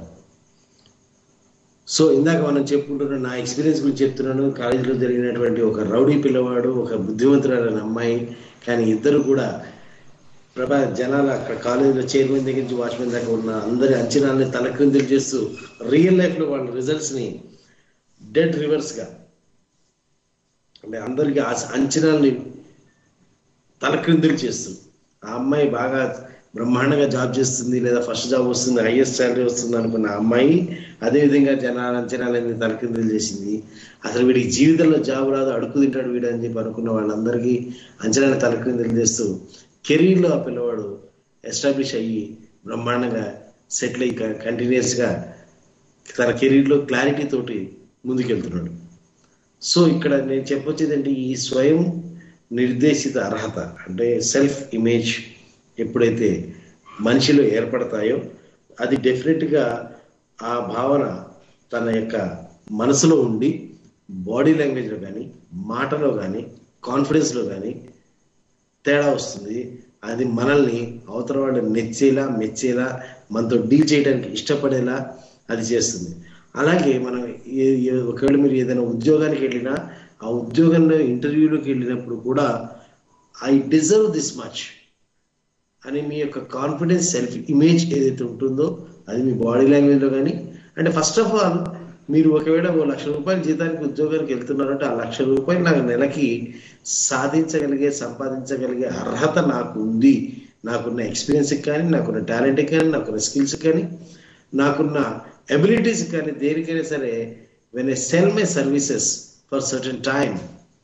సో ఇందాక మనం చెప్పుకుంటున్న నా ఎక్స్పీరియన్స్ గురించి చెప్తున్నాను కాలేజీలో జరిగినటువంటి ఒక రౌడీ పిల్లవాడు ఒక బుద్ధివంతురాలైన అమ్మాయి కానీ ఇద్దరు కూడా ప్రభా జనాలు అక్కడ కాలేజీలో చైర్మన్ దగ్గర నుంచి వాచ్మెన్ దాకా ఉన్న అందరి అంచనాలని తలక్రిందులు చేస్తూ రియల్ లైఫ్లో వాళ్ళ రిజల్ట్స్ని డెడ్ రివర్స్గా అంటే అందరికీ ఆ అంచనాల్ని తలక్రిందులు చేస్తూ ఆ అమ్మాయి బాగా బ్రహ్మాండంగా జాబ్ చేస్తుంది లేదా ఫస్ట్ జాబ్ వస్తుంది హైయెస్ట్ శాలరీ వస్తుంది అనుకున్న అమ్మాయి అదేవిధంగా జనాల అంచనాలన్నీ తలకిందులు చేసింది అసలు వీడికి జీవితంలో జాబ్ రాదు అడుగు తింటాడు వీడు అని చెప్పి అనుకున్న వాళ్ళందరికీ అంచనాలు తలకిందులు చేస్తూ కెరీర్లో ఆ పిల్లవాడు ఎస్టాబ్లిష్ అయ్యి బ్రహ్మాండంగా సెటిల్ అయ్యి కంటిన్యూస్గా తన కెరీర్లో క్లారిటీ తోటి ముందుకెళ్తున్నాడు సో ఇక్కడ నేను చెప్పొచ్చేది ఏంటి ఈ స్వయం నిర్దేశిత అర్హత అంటే సెల్ఫ్ ఇమేజ్ ఎప్పుడైతే మనిషిలో ఏర్పడతాయో అది డెఫినెట్గా ఆ భావన తన యొక్క మనసులో ఉండి బాడీ లాంగ్వేజ్లో కానీ మాటలో కానీ కాన్ఫిడెన్స్లో కానీ తేడా వస్తుంది అది మనల్ని అవతల వాళ్ళు నెచ్చేలా మెచ్చేలా మనతో డీల్ చేయడానికి ఇష్టపడేలా అది చేస్తుంది అలాగే మనం ఏ- ఏ- ఒకవేళ మీరు ఏదైనా ఉద్యోగానికి వెళ్ళినా ఆ ఉద్యోగంలో ఇంటర్వ్యూలోకి వెళ్ళినప్పుడు కూడా ఐ డిజర్వ్ దిస్ మచ్ అని మీ యొక్క కాన్ఫిడెన్స్ సెల్ఫ్ ఇమేజ్ ఏదైతే ఉంటుందో అది మీ బాడీ లాంగ్వేజ్లో కానీ అంటే ఫస్ట్ ఆఫ్ ఆల్ మీరు ఒకవేళ ఓ లక్ష రూపాయల జీతానికి ఉద్యోగానికి వెళ్తున్నారంటే ఆ లక్ష రూపాయలు నాకు నెలకి సాధించగలిగే సంపాదించగలిగే అర్హత నాకు ఉంది నాకున్న ఎక్స్పీరియన్స్కి కానీ నాకున్న టాలెంట్కి కానీ నాకున్న స్కిల్స్ కానీ నాకున్న ఎబిలిటీస్ కానీ దేనికైనా సరే when I sell my services for certain time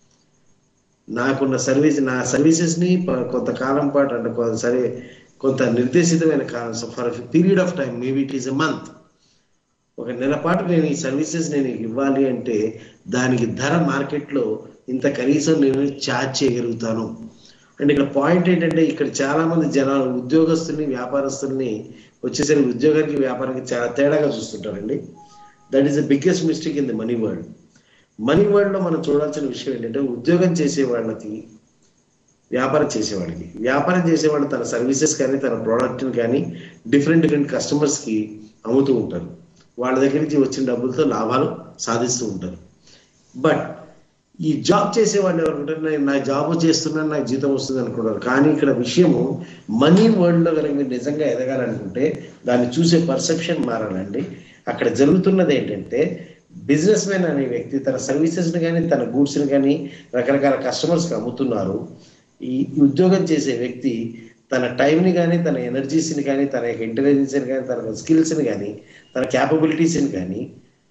నాకున్న సర్వీస్ నా సర్వీసెస్ని కొంతకాలం పాటు అంటే కొంత సరే కొంత నిర్దేశితమైన కాలం for period of time maybe it is a month ఒక నెల పాటు నేను ఈ సర్వీసెస్ నేను ఇవ్వాలి అంటే దానికి ధర మార్కెట్లో ఇంత కనీసం నేను ఛార్జ్ చేయగలుగుతాను అంటే ఇక్కడ పాయింట్ ఏంటంటే ఇక్కడ చాలా మంది జనాలు ఉద్యోగస్తుల్ని వ్యాపారస్తుల్ని వచ్చేసరికి ఉద్యోగానికి వ్యాపారానికి చాలా తేడాగా చూస్తుంటారండి that is the biggest mistake in the money world money world లో మనం చూడాల్సిన విషయం ఏంటంటే ఉద్యోగం చేసే వాళ్ళకి వ్యాపారం చేసేవాళ్ళకి వ్యాపారం చేసేవాళ్ళు తన సర్వీసెస్ కానీ తన ప్రోడక్ట్ని కానీ డిఫరెంట్ డిఫరెంట్ కస్టమర్స్కి అమ్ముతూ ఉంటారు వాళ్ళ దగ్గర నుంచి వచ్చిన డబ్బులతో లాభాలు సాధిస్తూ ఉంటారు బట్ ఈ జాబ్ చేసే వాళ్ళు ఎవరుకుంటారు నేను నా జాబ్ చేస్తున్నాను నాకు జీతం వస్తుంది అనుకుంటారు కానీ ఇక్కడ విషయము మనీ వరల్డ్లో కనుక మీరు నిజంగా ఎదగాలనుకుంటే దాన్ని చూసే పర్సెప్షన్ మారాలండి అక్కడ జరుగుతున్నది ఏంటంటే బిజినెస్ మ్యాన్ అనే వ్యక్తి తన సర్వీసెస్ని కానీ తన గూడ్స్ని కానీ రకరకాల కస్టమర్స్కి అమ్ముతున్నారు ఈ ఉద్యోగం చేసే వ్యక్తి తన టైంని కానీ తన ఎనర్జీస్ని కానీ తన యొక్క ఇంటెలిజెన్స్ని కానీ తన స్కిల్స్ని కానీ తన క్యాపబిలిటీస్ని కానీ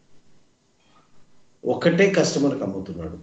ఒక్కటే కస్టమర్కి అమ్ముతున్నాడు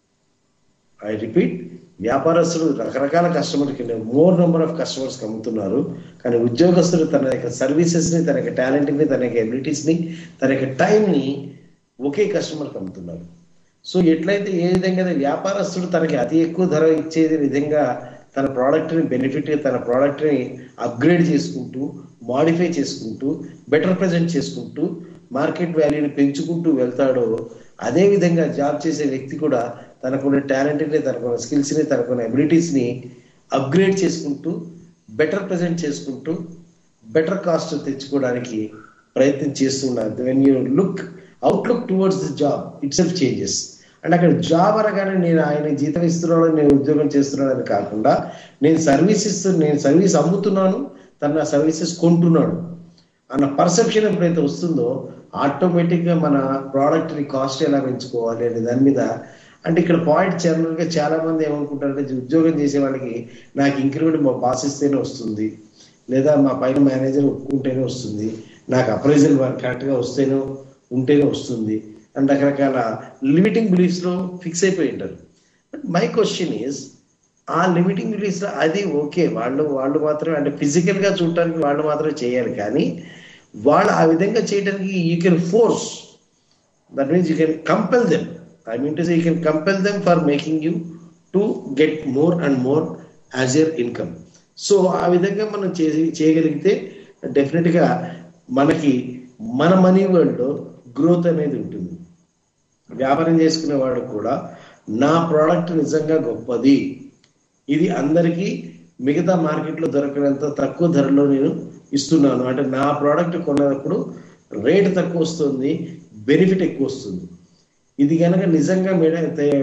ఐ రిపీట్ వ్యాపారస్తులు రకరకాల కస్టమర్కి మోర్ నెంబర్ ఆఫ్ కస్టమర్స్కి అమ్ముతున్నారు కానీ ఉద్యోగస్తులు తన యొక్క సర్వీసెస్ని తన యొక్క టాలెంట్ని తన యొక్క ఎబిలిటీస్ని తన యొక్క టైంని ఒకే కస్టమర్కి అమ్ముతున్నారు సో ఎట్లయితే ఏ విధంగా అయితే వ్యాపారస్తుడు తనకి అతి ఎక్కువ ధర ఇచ్చేది విధంగా తన ప్రోడక్ట్ని బెనిఫిట్ తన ప్రోడక్ట్ని అప్గ్రేడ్ చేసుకుంటూ మాడిఫై చేసుకుంటూ బెటర్ ప్రజెంట్ చేసుకుంటూ మార్కెట్ వాల్యూని పెంచుకుంటూ వెళ్తాడో అదే విధంగా జాబ్ చేసే వ్యక్తి కూడా తనకున్న టాలెంట్ని తనకున్న స్కిల్స్ని తనకున్న అబిలిటీస్ని అప్గ్రేడ్ చేసుకుంటూ బెటర్ ప్రజెంట్ చేసుకుంటూ బెటర్ కాస్ట్ తెచ్చుకోవడానికి ప్రయత్నం చేస్తున్నారు when you look outlook towards the job itself changes అంటే అక్కడ జాబ్ అనగానే నేను ఆయన జీతం ఇస్తున్నాడు నేను ఉద్యోగం చేస్తున్నాను అని కాకుండా నేను సర్వీస్ ఇస్తు నేను సర్వీస్ అమ్ముతున్నాను తన నా సర్వీసెస్ కొంటున్నాడు అన్న పర్సెప్షన్ ఎప్పుడైతే వస్తుందో ఆటోమేటిక్గా మన ప్రోడక్ట్ని కాస్ట్ ఎలా పెంచుకోవాలి అనే దాని మీద అంటే ఇక్కడ పాయింట్ జనరల్గా చాలా మంది ఏమనుకుంటారంటే ఉద్యోగం చేసే వాళ్ళకి నాకు ఇంక్రిమెంట్ మా బాస్ ఇస్తేనే వస్తుంది లేదా మా పైన మేనేజర్ ఒప్పుకుంటేనే వస్తుంది నాకు అప్రైజల్ కరెక్ట్గా వస్తేనే ఉంటేనే వస్తుంది అండ్ రకరకాల లిమిటింగ్ బిలీఫ్స్లో ఫిక్స్ అయిపోయి ఉంటారు బట్ మై క్వశ్చన్ ఈజ్ ఆ లిమిటింగ్ బిలీఫ్స్లో అది ఓకే వాళ్ళు వాళ్ళు మాత్రమే అంటే ఫిజికల్గా చూడటానికి వాళ్ళు మాత్రమే చేయాలి కానీ వాళ్ళు ఆ విధంగా చేయడానికి you can force that means you can compel them I mean to say you can compel them for making you to get more and more as your income so ఆ విధంగా మనం చేసి చేయగలిగితే డెఫినెట్గా మనకి మన మనీ వరల్డ్లో గ్రోత్ అనేది ఉంటుంది వ్యాపారం చేసుకునే వాడు కూడా నా ప్రోడక్ట్ నిజంగా గొప్పది ఇది అందరికీ మిగతా మార్కెట్లో దొరకనంత తక్కువ ధరలో నేను ఇస్తున్నాను అంటే నా ప్రోడక్ట్ కొన్నప్పుడు రేట్ తక్కువ వస్తుంది బెనిఫిట్ ఎక్కువ వస్తుంది ఇది కనుక నిజంగా మెడ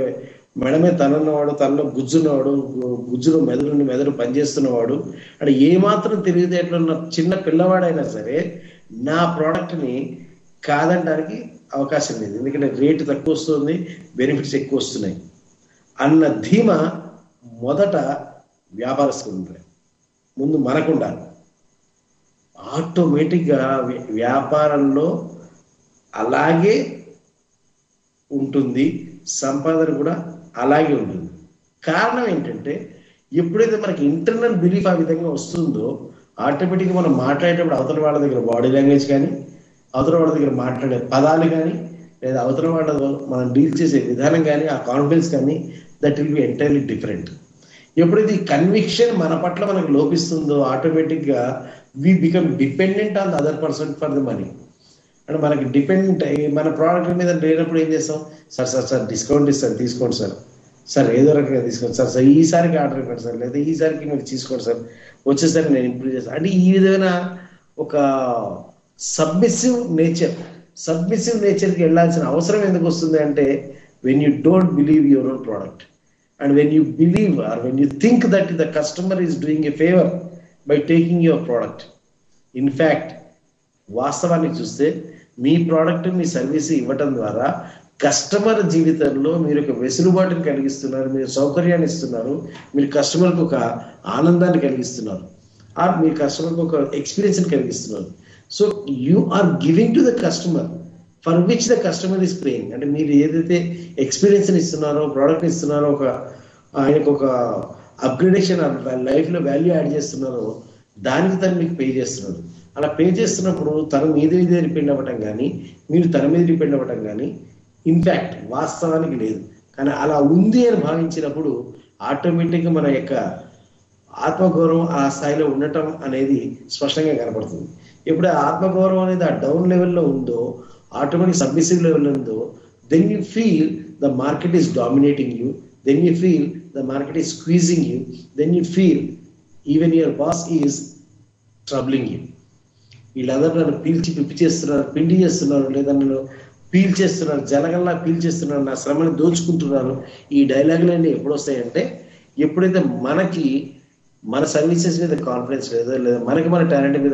మెడమే తనన్నవాడు తనలో గుజ్జున్నవాడు గుజ్జులో మెదడు మెదడు పనిచేస్తున్నవాడు అంటే ఏమాత్రం తెలివితేటలో ఉన్న చిన్న పిల్లవాడైనా సరే నా ప్రోడక్ట్ని కాదనడానికి అవకాశం లేదు ఎందుకంటే రేటు తక్కువ వస్తుంది బెనిఫిట్స్ ఎక్కువ వస్తున్నాయి అన్న ధీమ మొదట వ్యాపారస్తులు ఉంటాయి ముందు మనకుండాలి ఆటోమేటిక్గా వ్య- వ్యాపారంలో అలాగే ఉంటుంది సంపాదన కూడా అలాగే ఉంటుంది కారణం ఏంటంటే ఎప్పుడైతే మనకి ఇంటర్నల్ బిలీఫ్ ఆ విధంగా వస్తుందో ఆటోమేటిక్గా మనం మాట్లాడేటప్పుడు అవతల వాళ్ళ దగ్గర బాడీ లాంగ్వేజ్ కానీ అవతల వాళ్ళ దగ్గర మాట్లాడే పదాలు కానీ లేదా అవతల వాళ్ళతో మనం డీల్ చేసే విధానం కానీ ఆ కాన్ఫిడెన్స్ కానీ that will be entirely different ఎప్పుడైతే ఈ కన్విక్షన్ మన పట్ల మనకు లోపిస్తుందో ఆటోమేటిక్గా we become dependent on the other person for the money అంటే మనకి డిపెండెంట్ అయ్యి మన ప్రోడక్ట్ మీద లేనప్పుడు ఏం చేస్తాం సార్ సార్ సార్ డిస్కౌంట్ ఇస్తాను తీసుకోండి సార్ సార్ ఏదో రకంగా తీసుకోండి సార్ సార్ ఈసారికి ఆర్డర్ ఇవ్వండి సార్ లేదా ఈసారికి మీరు తీసుకోండి సార్ వచ్చేసరికి నేను ఇంప్రూవ్ చేస్తాను అంటే ఈ విధమైన ఒక సబ్మిసివ్ నేచర్ సబ్మిసివ్ నేచర్కి వెళ్ళాల్సిన అవసరం ఎందుకు వస్తుంది అంటే when you don't believe your own product and when you believe or when you think that the customer is doing a favour by taking your product in fact వాస్తవానికి చూస్తే మీ ప్రోడక్ట్ మీ service ఇవ్వటం ద్వారా కస్టమర్ జీవితంలో మీరు ఒక వెసులుబాటుని కలిగిస్తున్నారు మీరు సౌకర్యాన్ని ఇస్తున్నారు మీరు కస్టమర్కి ఒక ఆనందాన్ని కలిగిస్తున్నారు ఆర్ మీ కస్టమర్కి ఒక ఎక్స్పీరియన్స్ని కలిగిస్తున్నారు so you are giving to the customer for which the customer is paying అంటే మీరు ఏదైతే ఎక్స్పీరియన్స్ ఇస్తున్నారో ప్రోడక్ట్ ఇస్తున్నారో ఒక ఆయనకు ఒక అప్గ్రేడేషన్ లైఫ్లో వాల్యూ యాడ్ చేస్తున్నారో దానికి తను మీకు పే చేస్తున్నాడు అలా పే చేస్తున్నప్పుడు తన మీద మీద డిపెండ్ అవ్వటం కానీ మీరు తన మీద డిపెండ్ అవ్వటం కానీ ఇన్ఫ్యాక్ట్ వాస్తవానికి లేదు కానీ అలా ఉంది అని భావించినప్పుడు ఆటోమేటిక్గా మన యొక్క ఆత్మగౌరవం ఆ స్థాయిలో ఉండటం అనేది స్పష్టంగా కనపడుతుంది ఎప్పుడు ఆ ఆత్మగౌరవం అనేది ఆ డౌన్ లెవెల్లో ఉందో ఆటోమేటిక్ సబ్మిసివ్ లెవెల్లో ఉందో then you feel the market is dominating you then you feel the market is squeezing you then you feel even your boss is troubling you వీళ్ళందరూ నన్ను పీల్చి పిప్పి చేస్తున్నారు పిండి చేస్తున్నారు లేదా నన్ను పీల్ చేస్తున్నారు జలగల్లా పీల్ చేస్తున్నారు నా శ్రమని దోచుకుంటున్నారు ఈ డైలాగులన్నీ ఎప్పుడు వస్తాయంటే ఎప్పుడైతే మనకి మన సర్వీసెస్ మీద కాన్ఫిడెన్స్ లేదో లేదా మనకి మన టాలెంట్ మీద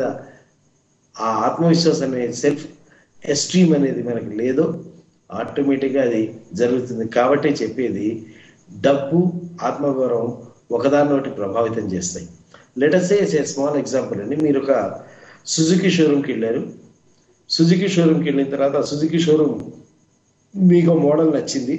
ఆ ఆత్మవిశ్వాసం అనేది సెల్ఫ్ ఎస్ట్రీమ్ అనేది మనకి లేదో ఆటోమేటిక్గా అది జరుగుతుంది కాబట్టి చెప్పేది డబ్బు ఆత్మగౌరవం ఒకదాన్నొకటి ప్రభావితం చేస్తాయి లెటస్ ఏ స్మాల్ ఎగ్జాంపుల్ అండి మీరు ఒక సుజుకి షోరూమ్కి వెళ్ళారు సుజుకి షోరూమ్కి వెళ్ళిన తర్వాత సుజుకి షోరూమ్ మీకు మోడల్ నచ్చింది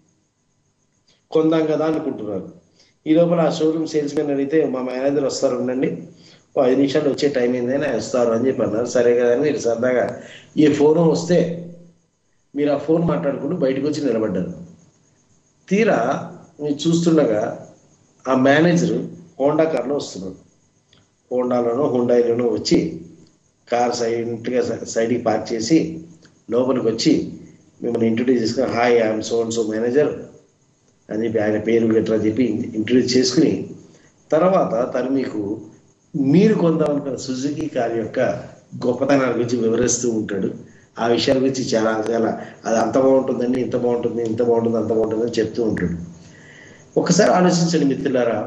కొందాం కదా అనుకుంటున్నారు ఈ లోపల ఆ షోరూమ్ సేల్స్ మ్యాన్ అడిగితే మా మేనేజర్ వస్తారు ఉండండి ఓ ఐదు నిమిషాలు వచ్చే టైం ఏందని ఆయన వస్తారు అని చెప్పి అన్నారు సరే కదా అని మీరు సరదాగా ఈ ఫోన్ వస్తే మీరు ఆ ఫోన్ మాట్లాడుకుంటూ బయటకు వచ్చి నిలబడ్డారు తీరా మీరు చూస్తుండగా ఆ మేనేజర్ హోండా కార్లో వస్తున్నాడు హోండాలోనో హుండాయిలోనో వచ్చి కార్ సైడ్గా సైడ్కి పార్క్ చేసి లోపలికి వచ్చి మిమ్మల్ని ఇంట్రడ్యూస్ చేసుకుని hi I'm so and so manager అని చెప్పి ఆయన పేరు గట్రా చెప్పి ఇంట్రడ్యూస్ చేసుకుని తర్వాత తను మీకు మీరు కొందామనుకున్న సుజుకి కార్ యొక్క గొప్పతనాల గురించి వివరిస్తూ ఉంటాడు ఆ విషయాల గురించి చాలా చాలా అది అంత బాగుంటుందండి ఇంత బాగుంటుంది ఇంత బాగుంటుంది అంత బాగుంటుంది అని చెప్తూ ఉంటాడు ఒకసారి ఆలోచించండి మిత్రులారా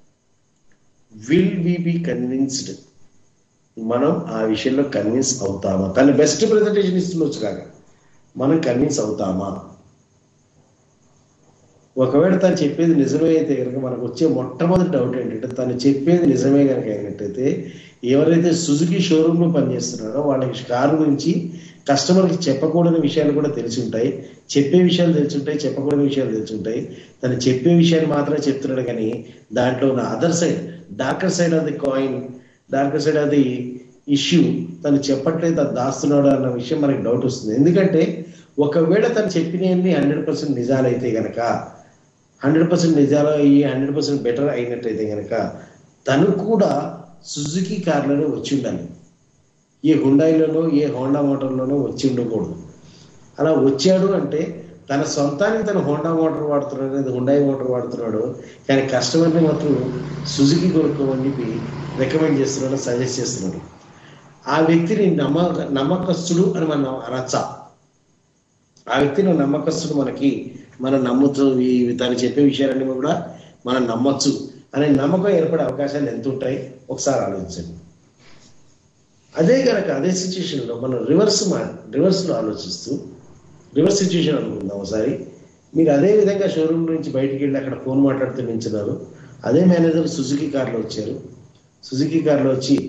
విల్ వి బి కన్విన్స్డ్ మనం ఆ విషయంలో కన్విన్స్ అవుతామా తను బెస్ట్ ప్రెజెంటేషన్ ఇస్తుండొచ్చు కాక మనం కన్విన్స్ అవుతామా ఒకవేళ తను చెప్పేది నిజమే అయితే కనుక మనకు వచ్చే మొట్టమొదటి డౌట్ ఏంటంటే తను చెప్పేది నిజమే కనుక అయినట్టయితే ఎవరైతే సుజుకి షోరూంలో పనిచేస్తున్నారో వాళ్ళకి కారు గురించి కస్టమర్కి చెప్పకూడని విషయాలు కూడా తెలిసి ఉంటాయి చెప్పే విషయాలు తెలిసి ఉంటాయి చెప్పకూడని విషయాలు తెలిసి ఉంటాయి తను చెప్పే విషయాలు మాత్రమే చెప్తున్నాడు కానీ దాంట్లో ఉన్న other side darker side of the coin darker side of the issue తను చెప్పట్లేదు తను దాస్తున్నాడు అన్న విషయం మనకి డౌట్ వస్తుంది ఎందుకంటే ఒకవేళ తను చెప్పినవన్నీ హండ్రెడ్ పర్సెంట్ నిజాలైతే గనక హండ్రెడ్ పర్సెంట్ నిజాలు అయ్యి హండ్రెడ్ పర్సెంట్ బెటర్ అయినట్టయితే గనక తను కూడా సుజుకి కార్లోనే వచ్చి ఉండాలి ఏ హుండాయిలోనో ఏ హోండా మోటార్లోనో వచ్చి ఉండకూడదు అలా వచ్చాడు అంటే తన సొంతానికి తన హోండా మోటార్ వాడుతున్నాడు లేదా హుండాయి మోటార్ వాడుతున్నాడు కానీ కస్టమర్ని మాత్రం సుజుకి కొనుక్కోమని చెప్పి రికమెండ్ చేస్తున్నాడు సజెస్ట్ చేస్తున్నాడు ఆ వ్యక్తిని నమ్మ నమ్మకస్తుడు అని మనం అనొచ్చా ఆ వ్యక్తిని నమ్మకస్తుడు మనకి మనం నమ్ముతూ ఈ- తను చెప్పే విషయాలన్నీ కూడా మనం నమ్మొచ్చు అనే నమ్మకం ఏర్పడే అవకాశాలు ఎంత ఉంటాయి ఒకసారి ఆలోచించండి అదే కనుక అదే సిచ్యుయేషన్లో మనం రివర్స్ మా రివర్స్లో ఆలోచిస్తూ రివర్స్ సిచ్యుయేషన్ అనుకుందాం ఒకసారి మీరు అదే విధంగా షోరూమ్ నుంచి బయటికి వెళ్ళి అక్కడ ఫోన్ మాట్లాడుతూ నించున్నారు అదే మేనేజర్ సుజుకి కార్లో వచ్చారు సుజుకి కార్లో వచ్చి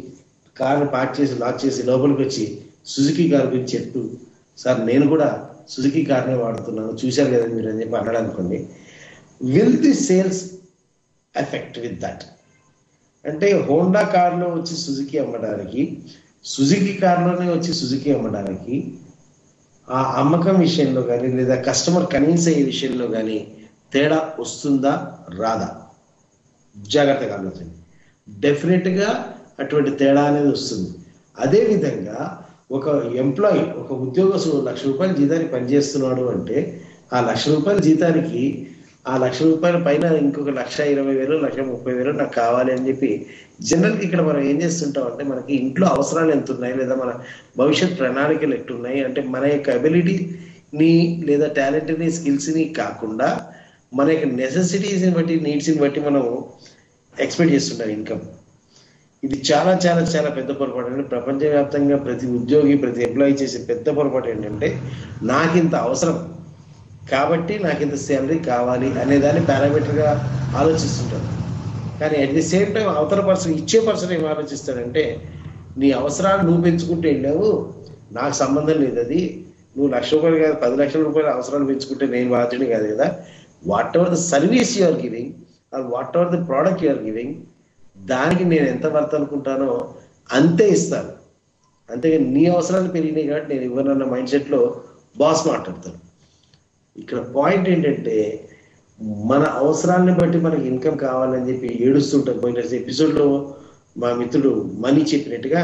కార్ని పార్క్ చేసి లాక్ చేసి లోపలికి వచ్చి సుజుకి కార్ గురించి చెప్తూ సార్ నేను కూడా సుజుకి కార్నే వాడుతున్నాను చూశారు కదా మీరు అని చెప్పి అన్నాడు అనుకోండి will the sales effect with that అంటే హోండా కార్లో వచ్చి సుజుకి అమ్మడానికి సుజుకి కార్లోనే వచ్చి సుజుకి అమ్మడానికి ఆ అమ్మకం విషయంలో కానీ లేదా కస్టమర్ కన్విన్స్ అయ్యే విషయంలో కానీ తేడా వస్తుందా రాదా జాగ్రత్తగా ఆలోచండి డెఫినెట్గా అటువంటి తేడా అనేది వస్తుంది అదే విధంగా ఒక ఎంప్లాయీ ఒక ఉద్యోగస్తుడు లక్ష రూపాయల జీతానికి పనిచేస్తున్నాడు అంటే ఆ లక్ష రూపాయల జీతానికి ఆ లక్ష రూపాయల పైన ఇంకొక లక్ష ఇరవై వేలు లక్ష ముప్పై వేలు నాకు కావాలి అని చెప్పి జనరల్గా ఇక్కడ మనం ఏం చేస్తుంటాం అంటే మనకి ఇంట్లో అవసరాలు ఎంత ఉన్నాయి లేదా మన భవిష్యత్ ప్రణాళికలు ఎట్టున్నాయి అంటే మన యొక్క అబిలిటీని లేదా టాలెంట్ని స్కిల్స్ని కాకుండా మన యొక్క నెసెసిటీస్ని బట్టి నీడ్స్ని బట్టి మనం ఎక్స్పెక్ట్ చేస్తుంటాం ఇన్కమ్ ఇది చాలా చాలా చాలా పెద్ద పొరపాటు అంటే ప్రపంచవ్యాప్తంగా ప్రతి ఉద్యోగి ప్రతి ఎంప్లాయీ చేసే పెద్ద పొరపాటు ఏంటంటే నాకు ఇంత అవసరం కాబట్టి నాకు ఇంత శాలరీ కావాలి అనే దాన్ని పారామీటర్గా ఆలోచిస్తుంటారు కానీ అట్ ది సేమ్ టైం అవతల పర్సన్ ఇచ్చే పర్సన్ ఏం ఆలోచిస్తాడంటే నీ అవసరాలు నువ్వు పెంచుకుంటూ వెళ్ళావు నాకు సంబంధం లేదు అది నువ్వు లక్ష రూపాయలు కాదు పది లక్షల రూపాయల అవసరాలు పెంచుకుంటే నేను బాధ్యుని కాదు కదా whatever the service you are giving or whatever the product you are giving దానికి నేను ఎంత వర్త్ అనుకుంటానో అంతే ఇస్తాను అంతేగాని నీ అవసరాలు పెరిగినాయి కాబట్టి నేను ఇవ్వనన్న మైండ్ సెట్లో బాస్ మాట్లాడతాను ఇక్కడ పాయింట్ ఏంటంటే మన అవసరాన్ని బట్టి మనకి ఇన్కమ్ కావాలని చెప్పి ఏడుస్తుంటాం పోయిన ఎపిసోడ్లో మా మిత్రుడు మనీ చెప్పినట్టుగా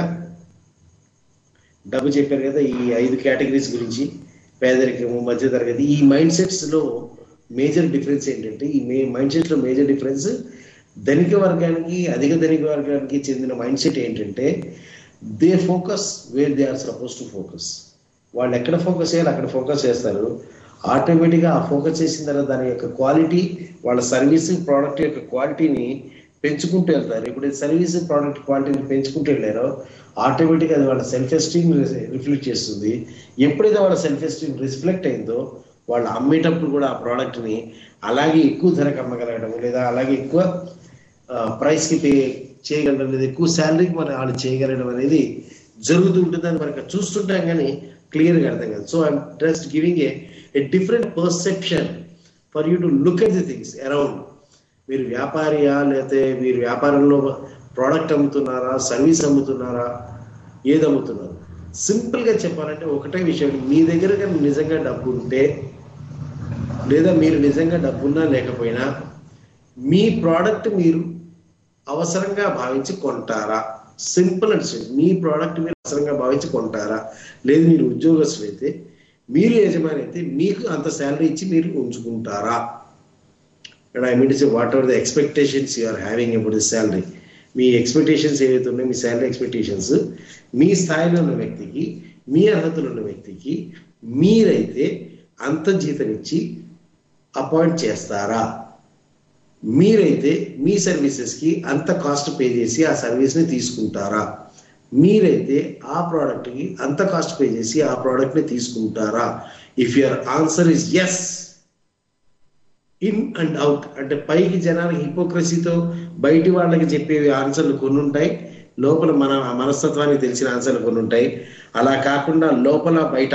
డబ్బు చెప్పారు కదా ఈ ఐదు కేటగిరీస్ గురించి పేదరికము మధ్యతరగతి ఈ మైండ్ సెట్స్ లో మేజర్ డిఫరెన్స్ ఏంటంటే ఈ మే మైండ్ సెట్ లో మేజర్ డిఫరెన్స్ ధనిక వర్గానికి అధిక ధనిక వర్గానికి చెందిన మైండ్ సెట్ ఏంటంటే they focus where they are suppose to focus వాళ్ళు ఎక్కడ ఫోకస్ చేయాలి అక్కడ ఫోకస్ చేస్తారు ఆటోమేటిక్గా ఆ ఫోకస్ చేసిన తర్వాత దాని యొక్క క్వాలిటీ వాళ్ళ సర్వీస్ ప్రోడక్ట్ యొక్క క్వాలిటీని పెంచుకుంటూ వెళ్తారు ఇప్పుడు సర్వీస్ ప్రోడక్ట్ క్వాలిటీని పెంచుకుంటూ వెళ్ళారో ఆటోమేటిక్గా అది వాళ్ళ సెల్ఫ్ ఎస్టీమ్ రిఫ్లెక్ట్ చేస్తుంది ఎప్పుడైతే వాళ్ళ సెల్ఫ్ ఎస్టీమ్ రిఫ్లెక్ట్ అయిందో వాళ్ళు అమ్మేటప్పుడు కూడా ఆ ప్రోడక్ట్ని అలాగే ఎక్కువ ధరకు అమ్మగలగడం లేదా అలాగే ఎక్కువ ప్రైస్కి పే చేయగలడం లేదా ఎక్కువ శాలరీకి మనం వాళ్ళు చేయగలగడం అనేది జరుగుతూ ఉంటుందని మనకి చూస్తుంటాం కానీ క్లియర్గా అర్థం కాదు so I'm just giving a a different perception for you to look at the things around మీరు వ్యాపారియా లేకపోతే మీరు వ్యాపారంలో ప్రోడక్ట్ అమ్ముతున్నారా సర్వీస్ అమ్ముతున్నారా ఏది అమ్ముతున్నారు సింపుల్గా చెప్పాలంటే ఒకటే విషయం మీ దగ్గర కనుక నిజంగా డబ్బు ఉంటే లేదా మీరు నిజంగా డబ్బున్నా లేకపోయినా మీ ప్రోడక్ట్ మీరు అవసరంగా భావించి కొంటారా సింపుల్ అండ్ సింపుల్ మీ ప్రోడక్ట్ మీరు అవసరంగా భావించి కొంటారా లేదు మీరు ఉద్యోగస్తులు అయితే మీరు యజమాని అయితే మీకు అంత శాలరీ ఇచ్చి మీరు ఉంచుకుంటారా and I mean say what are the expectations you are having about the salary మీ ఎక్స్పెక్టేషన్స్ ఏవైతే ఉన్నాయో మీ శాలరీ ఎక్స్పెక్టేషన్స్ మీ స్థాయిలో ఉన్న వ్యక్తికి మీ అర్హతలు ఉన్న వ్యక్తికి మీరైతే అంత జీతం ఇచ్చి అపాయింట్ చేస్తారా మీరైతే మీ సర్వీసెస్కి అంత కాస్ట్ పే చేసి ఆ సర్వీస్ని తీసుకుంటారా మీరైతే ఆ ప్రోడక్ట్కి అంత కాస్ట్ పే చేసి ఆ ప్రోడక్ట్ని తీసుకుంటారా if your answer is yes in and out అంటే పైకి జనాలకి హిపోక్రసీతో బయటి వాళ్ళకి చెప్పే ఆన్సర్లు కొన్ని ఉంటాయి లోపల మన మనస్తత్వానికి తెలిసిన ఆన్సర్లు కొన్ని ఉంటాయి అలా కాకుండా లోపల బయట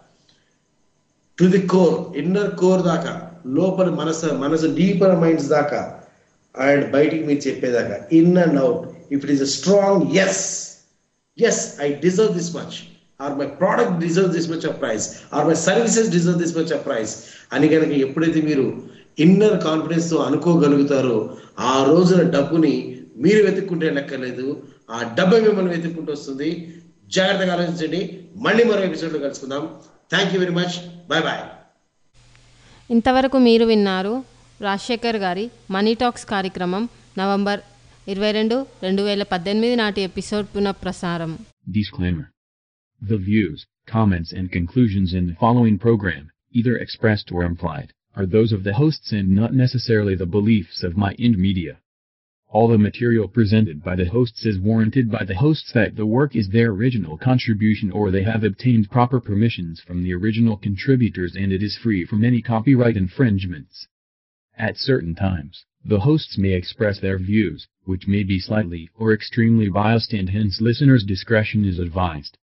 to the core inner core దాకా లోపల మనసు మనసు డీపర్ మైండ్స్ దాకా అండ్ బయటికి మీరు చెప్పేదాకా in and out if it is a strong yes yes I deserve this much or my product deserve this much of price or my services deserve this much of price అని కనుక ఎప్పుడైతే మీరు inner confidence తో అనుకోగలుగుతారో ఆ రోజున డబ్బుని మీరు వెతుక్కుంటే లెక్కలేదు ఆ డబ్బు మిమ్మల్ని వెతుక్కుంటూ వస్తుంది జాగ్రత్తగా ఆలోచించండి మళ్ళీ మరో ఎపిసోడ్లో కలుసుకుందాం thank you very much bye bye ఇంతవరకు మీరు విన్నారు రాజశేఖర్ గారి మనీ టాక్స్ కార్యక్రమం నవంబర్ ఇరవై రెండు రెండు వేల పద్దెనిమిది నాటి ఎపిసోడ్ పునఃప్రసారం Disclaimer. The views, comments and conclusions in the following program, either expressed or implied, are those of the hosts and not necessarily the beliefs of Mind Media. All the material presented by the hosts is warranted by the hosts that the work is their original contribution or they have obtained proper permissions from the original contributors and it is free from any copyright infringements. At certain times, The hosts may express their views, which may be slightly or extremely biased and hence listeners' discretion is advised.